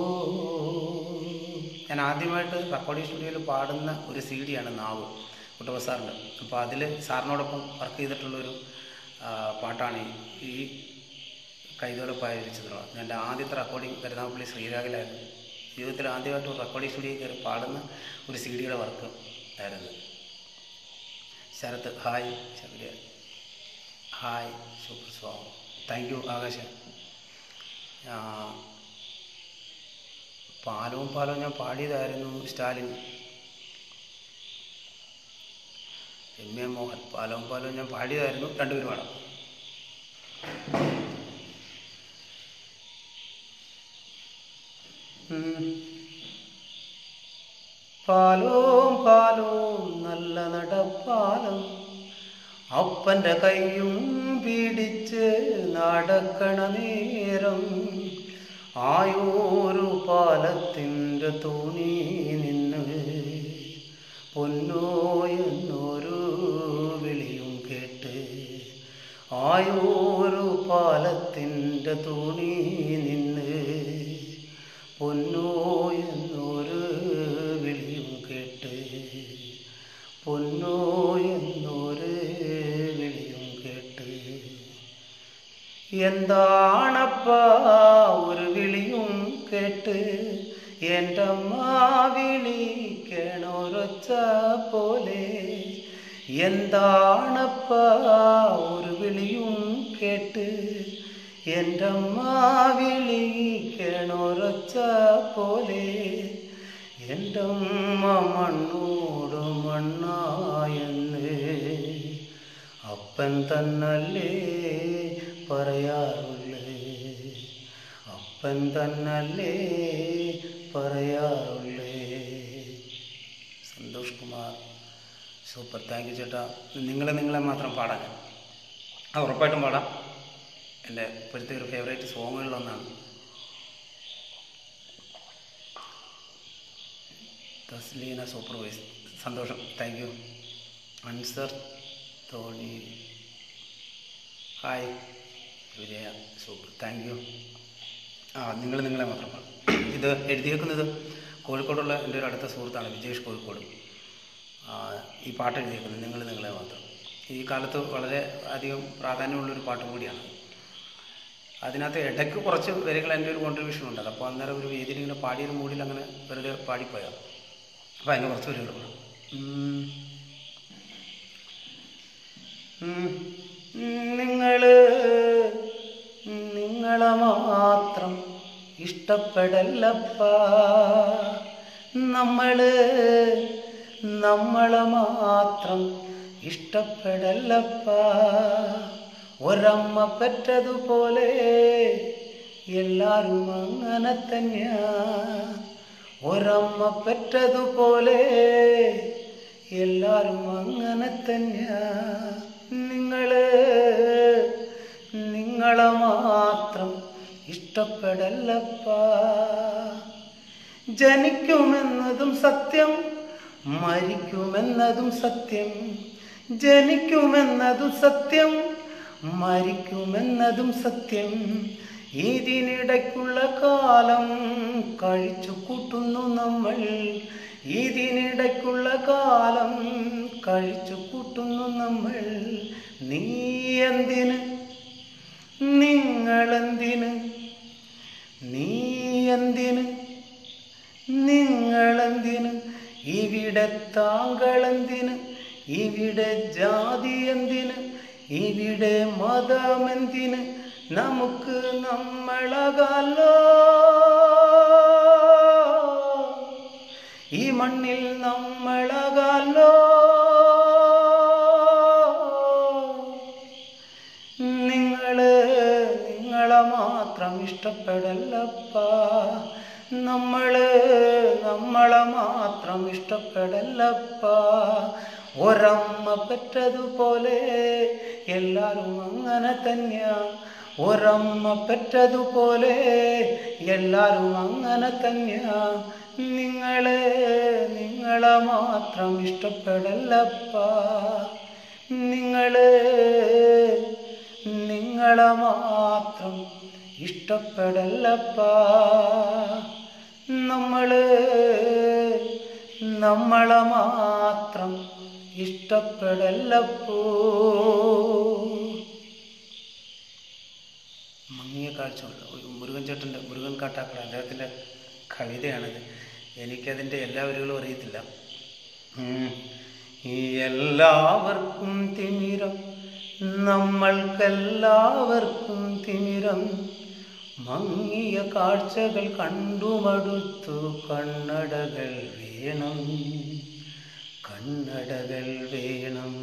ഞാൻ ആദ്യമായിട്ട് റെക്കോർഡിംഗ് സ്റ്റുഡിയോയിൽ പാടുന്ന ഒരു സി ഡിയാണ് നാവ് കുട്ടപ്പ സാറിൻ്റെ അപ്പോൾ അതിൽ സാറിനോടൊപ്പം വർക്ക് ചെയ്തിട്ടുള്ളൊരു ആ, പാട്ടാണ് ഈ- ഈ കൈതോലപ്പായ ഒരു ചിത്രം എൻ്റെ ആദ്യത്തെ റെക്കോർഡിംഗ് കരുനാഗപ്പള്ളി ശ്രീരാഗിലായിരുന്നു ജീവിതത്തിൽ ആദ്യമായിട്ട് ഒരു റെക്കോർഡിംഗ് സ്റ്റുഡിയോയിൽ കയറി പാടുന്ന ഒരു സി ഡിയുടെ വർക്ക് ആയിരുന്നു Sarath hi Sabariya hi super song thank you Akasha ആ, പാലവും പാലവും ഞാൻ പാടിയതായിരുന്നു സ്റ്റാലിൻ എം എ മോഹൻ പാലവും പാലവും ഞാൻ പാടിയതായിരുന്നു രണ്ടുപേരും പാടാം ഉം. പാലോം പാലോം നല്ല നടപ്പാലം അപ്പൻ്റെ കൈയും പിടിച്ച് നടക്കണ നേരം ആയോരു പാലത്തിൻ്റെ തൂണി നിന്ന് പൊന്നോ എന്നൊരു വിളിയും കേട്ട് ആയോരു പാലത്തിൻ്റെ തൂണി നിന്ന് പൊന്നോ എന്നൊരു വിളിയും കേട്ട് പൊന്നോ എന്നൊരു വിളിയും കേട്ട് എന്താണപ്പാ ഒരു വിളിയും കേട്ട് എൻ്റെ അമ്മ വിളിക്കണൊരൊച്ച പോലെ എന്താണപ്പാ ഒരു വിളിയും കേട്ട് എൻ്റെ അമ്മ വിളിക്കണൊരൊച്ച പോലെ എൻ്റെ അമ്മ മണ്ണോട് മണ്ണായെന്ന് അപ്പൻ തന്നല്ലേ പറയാറുള്ളേ അപ്പൻ തന്നല്ലേ പറയാറുള്ളേ Santhosh Kumar super thank you ചേട്ടാ നിങ്ങളെ നിങ്ങളെ മാത്രം പാടാൻ ആ ഉറപ്പായിട്ടും പാടാം എൻ്റെ ഇപ്പോഴത്തെ ഒരു ഫേവറേറ്റ് സോങ്ങുകളിലൊന്നാണ് തസ്ലീന സൂപ്പർവൈസ് സന്തോഷം താങ്ക് യു അൻസർ തോണി hi Vijaya super thank you ആ നിങ്ങൾ നിങ്ങളെ മാത്രം പാടും ഇത് എഴുതിയേക്കുന്നത് കോഴിക്കോടുള്ള എൻ്റെ ഒരു അടുത്ത സുഹൃത്താണ് വിജേഷ് കോഴിക്കോട് ആ, ഈ പാട്ട് എഴുതിയേക്കുന്നത് നിങ്ങൾ നിങ്ങളെ മാത്രം ഈ കാലത്ത് വളരെ അധികം പ്രാധാന്യമുള്ളൊരു പാട്ട് കൂടിയാണ് അതിനകത്ത് ഇടയ്ക്ക് കുറച്ച് വരികൾ എൻ്റെ ഒരു കോൺട്രിബ്യൂഷൻ ഉണ്ട് അപ്പോൾ അന്നേരം ഒരു വേദിയിൽ ഇങ്ങനെ പാടിയൊരു മൂഡിൽ അങ്ങനെ വെറുതെ പാടിപ്പോയാൽ അപ്പോൾ അതിന് കുറച്ച് വരികൾ വേണം നിങ്ങൾ നിങ്ങളെ മാത്രം ഇഷ്ടപ്പെടല്ലപ്പ നമ്മള് നമ്മളെ മാത്രം ഇഷ്ടപ്പെടല്ലപ്പ ഒരമ്മ പെറ്റതുപോലെ എല്ലാരും അങ്ങനെ തന്നെയാ ഒരമ്മ പെറ്റതുപോലെ എല്ലാരും അങ്ങനെ തന്നെയാ നിങ്ങള് നിങ്ങളെ മാത്രം ഇഷ്ടപ്പെടല്ലപ്പ ജനിക്കുമെന്നതും സത്യം മരിക്കുമെന്നതും സത്യം ജനിക്കുമെന്നതും സത്യം മരിക്കുമെന്നതും സത്യം ഇതിനിടയ്ക്കുള്ള കാലം കഴിച്ചു കൂട്ടുന്നു നമ്മൾ ഇതിനിടയ്ക്കുള്ള കാലം കഴിച്ചു കൂട്ടുന്നു നമ്മൾ നീ എന്തിന് നിങ്ങളെന്തിന് നീ എന്തിന് നിങ്ങളെന്തിന് ഇവിടെ താങ്കളെന്തിന് ഇവിടെ ജാതി എന്തിന് ഇവിടെ മതമെന്തിന് നമുക്ക് നമ്മളകല്ലോ ഈ മണ്ണിൽ നമ്മളകല്ലോ നിങ്ങള് നിങ്ങളെ മാത്രം ഇഷ്ടപ്പെടല്ലപ്പ നമ്മള് നമ്മളെ മാത്രം ഇഷ്ടപ്പെടല്ലപ്പ ഒരമ്മ പെറ്റതുപോലെ എല്ലാരും അങ്ങനെ തന്നെയാ ഒരമ്മ പെറ്റതുപോലെ എല്ലാരും അങ്ങനെ തന്നെയാ നിങ്ങള് നിങ്ങളെ മാത്രം ഇഷ്ടപ്പെടല്ലപ്പ നിങ്ങള് നിങ്ങളെ മാത്രം ഇഷ്ടപ്പെടല്ലപ്പ നമ്മള് നമ്മളെ മാത്രം ഇഷ്ടപ്പെടല്ലപ്പോ മങ്ങിയ കാഴ്ച മുരുകൻ ചേട്ടൻ്റെ മുരുകൻ കാട്ടാക്കട അദ്ദേഹത്തിൻ്റെ കവിതയാണിത് എനിക്കതിൻ്റെ എല്ലാ വരികളും അറിയത്തില്ല ഉം. ഈ എല്ലാവർക്കും തിമിരം നമ്മൾക്കെല്ലാവർക്കും തിമിരം മങ്ങിയ കാഴ്ചകൾ കണ്ടുമടുത്തു കണ്ണടകൾ വേണം കണ്ണടകൾ വേണം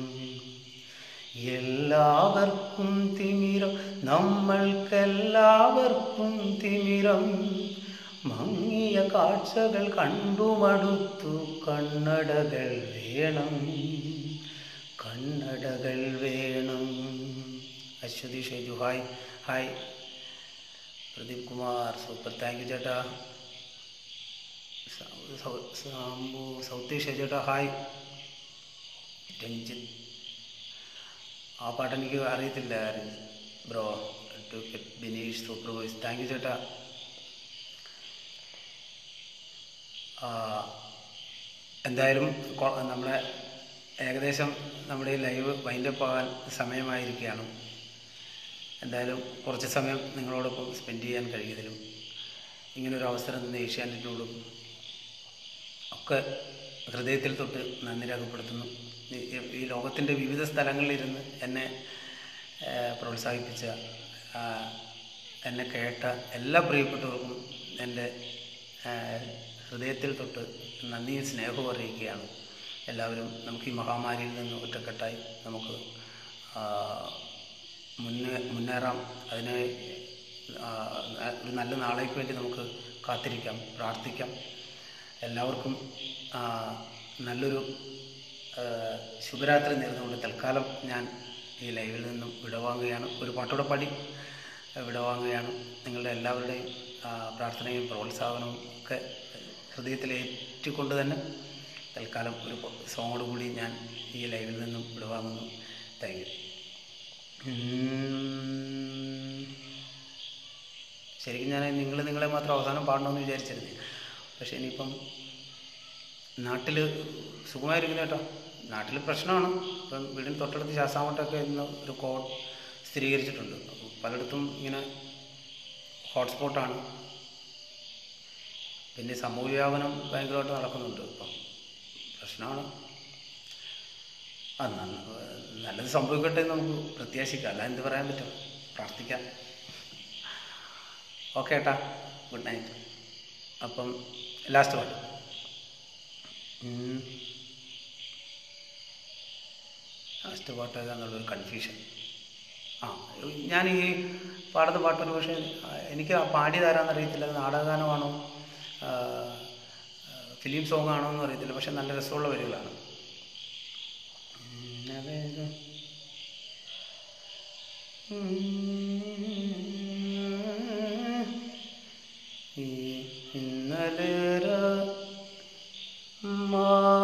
എല്ലാവർക്കും തിമിരം നമ്മൾക്കെല്ലാവർക്കും തിമിരം മങ്ങിയ കാഴ്ചകൾ കണ്ടുമടുത്തു കണ്ണടകൾ വേണം കണ്ണടകൾ വേണം Aswathy Shaiju hi hi Pradeep Kumar super thank you ചേട്ടാ സ- സൗ- സാംബു സൗത്തേഷ് ചേട്ടാ ഹായ് രഞ്ജിത്ത് ആ പാട്ട് എനിക്ക് അറിയത്തില്ല bro advocate Bineesh super voice thank you ചേട്ടാ ആ, എന്തായാലും കൊ- നമ്മുടെ ഏകദേശം നമ്മുടെ ഈ ലൈവ് വൈൻഡപ്പ് ആകാൻ സമയമായിരിക്കുകയാണ് എന്തായാലും കുറച്ച് സമയം നിങ്ങളോടൊപ്പം സ്പെൻഡ് ചെയ്യാൻ കഴിയുന്നതിലും ഇങ്ങനൊരു അവസരം തന്ന ഏഷ്യാനെറ്റിനോടും ഒക്കെ ഹൃദയത്തിൽ തൊട്ട് നന്ദി രേഖപ്പെടുത്തുന്നു ഈ- ഈ- ഈ ലോകത്തിൻ്റെ വിവിധ സ്ഥലങ്ങളിലിരുന്ന് എന്നെ ആ, പ്രോത്സാഹിപ്പിച്ച ആ, എന്നെ കേട്ട എല്ലാ പ്രിയപ്പെട്ടവർക്കും എൻ്റെ ആ, ഹൃദയത്തിൽ തൊട്ട് നന്ദിയും സ്നേഹവും അറിയിക്കുകയാണ് എല്ലാവരും നമുക്ക് ഈ മഹാമാരിയിൽ നിന്ന് ഒറ്റക്കെട്ടായി നമുക്ക് ആ, മുന്നേ മുന്നേറാം അതിന് ആ, ഒരു നല്ല നാളേക്ക് വേണ്ടി നമുക്ക് കാത്തിരിക്കാം പ്രാർത്ഥിക്കാം എല്ലാവർക്കും ആ, നല്ലൊരു ആ, ശുഭരാത്രി നേർന്നുകൊണ്ട് തൽക്കാലം ഞാൻ ഈ ലൈവിൽ നിന്നും വിടവാങ്ങുകയാണ് ഒരു പാട്ടോടെ പാടി ആ, വിടവാങ്ങുകയാണ് നിങ്ങളുടെ എല്ലാവരുടെയും ആ, പ്രാർത്ഥനയും പ്രോത്സാഹനവും ഒക്കെ ഹൃദയത്തിലേറ്റിക്കൊണ്ട് തന്നെ തൽക്കാലം ഒരു സോങ്ങോട് കൂടി ഞാൻ ഈ ലൈവിൽ നിന്നും വിടവാങ്ങുന്നു താങ്ക് യു ശരിക്കും ഞാൻ നിങ്ങൾ നിങ്ങളെ മാത്രം അവസാനം പാടണമെന്ന് വിചാരിച്ചിരുന്നു പക്ഷെ ഇനിയിപ്പം നാട്ടിൽ സുഖമായിരിക്കുന്നു കേട്ടോ നാട്ടിൽ പ്രശ്നമാണ് ഇപ്പം വീടിന് തൊട്ടടുത്ത് ശാസ്താമട്ടൊക്കെ ഇന്ന് ഒരു കോഡ് സ്ഥിരീകരിച്ചിട്ടുണ്ട് അപ്പോൾ പലയിടത്തും ഇങ്ങനെ ഹോട്ട്സ്പോട്ടാണ് പിന്നെ സമൂഹ വ്യാപനം ഭയങ്കരമായിട്ട് നടക്കുന്നുണ്ട് ഇപ്പം പ്രശ്നമാണ് ആ നന്ന- നല്ലത് സംഭവിക്കട്ടെ എന്ന് നമുക്ക് പ്രത്യാശിക്കാം അല്ല എന്ത് പറയാൻ പറ്റും പ്രാർത്ഥിക്കാം ഓക്കെ ഏട്ടാ ഗുഡ് നൈറ്റ് അപ്പം ലാസ്റ്റ് പാട്ട് ലാസ്റ്റ് പാട്ട് ഏതാന്നുള്ളൊരു കൺഫ്യൂഷൻ ആ ഞാൻ ഈ പാടുന്ന പാട്ട് ഒരു പക്ഷേ ആ, എനിക്ക് ആ പാടിയതാരാന്ന് അറിയത്തില്ല അത് നാടകഗാനമാണോ ആ, ആ, ഫിലിം സോങ് ആണോ എന്ന് അറിയത്തില്ല പക്ഷെ നല്ല രസമുള്ള വരികളാണ് ഉം, അതായത് ഈ ഇന്നലെ രാ- മാ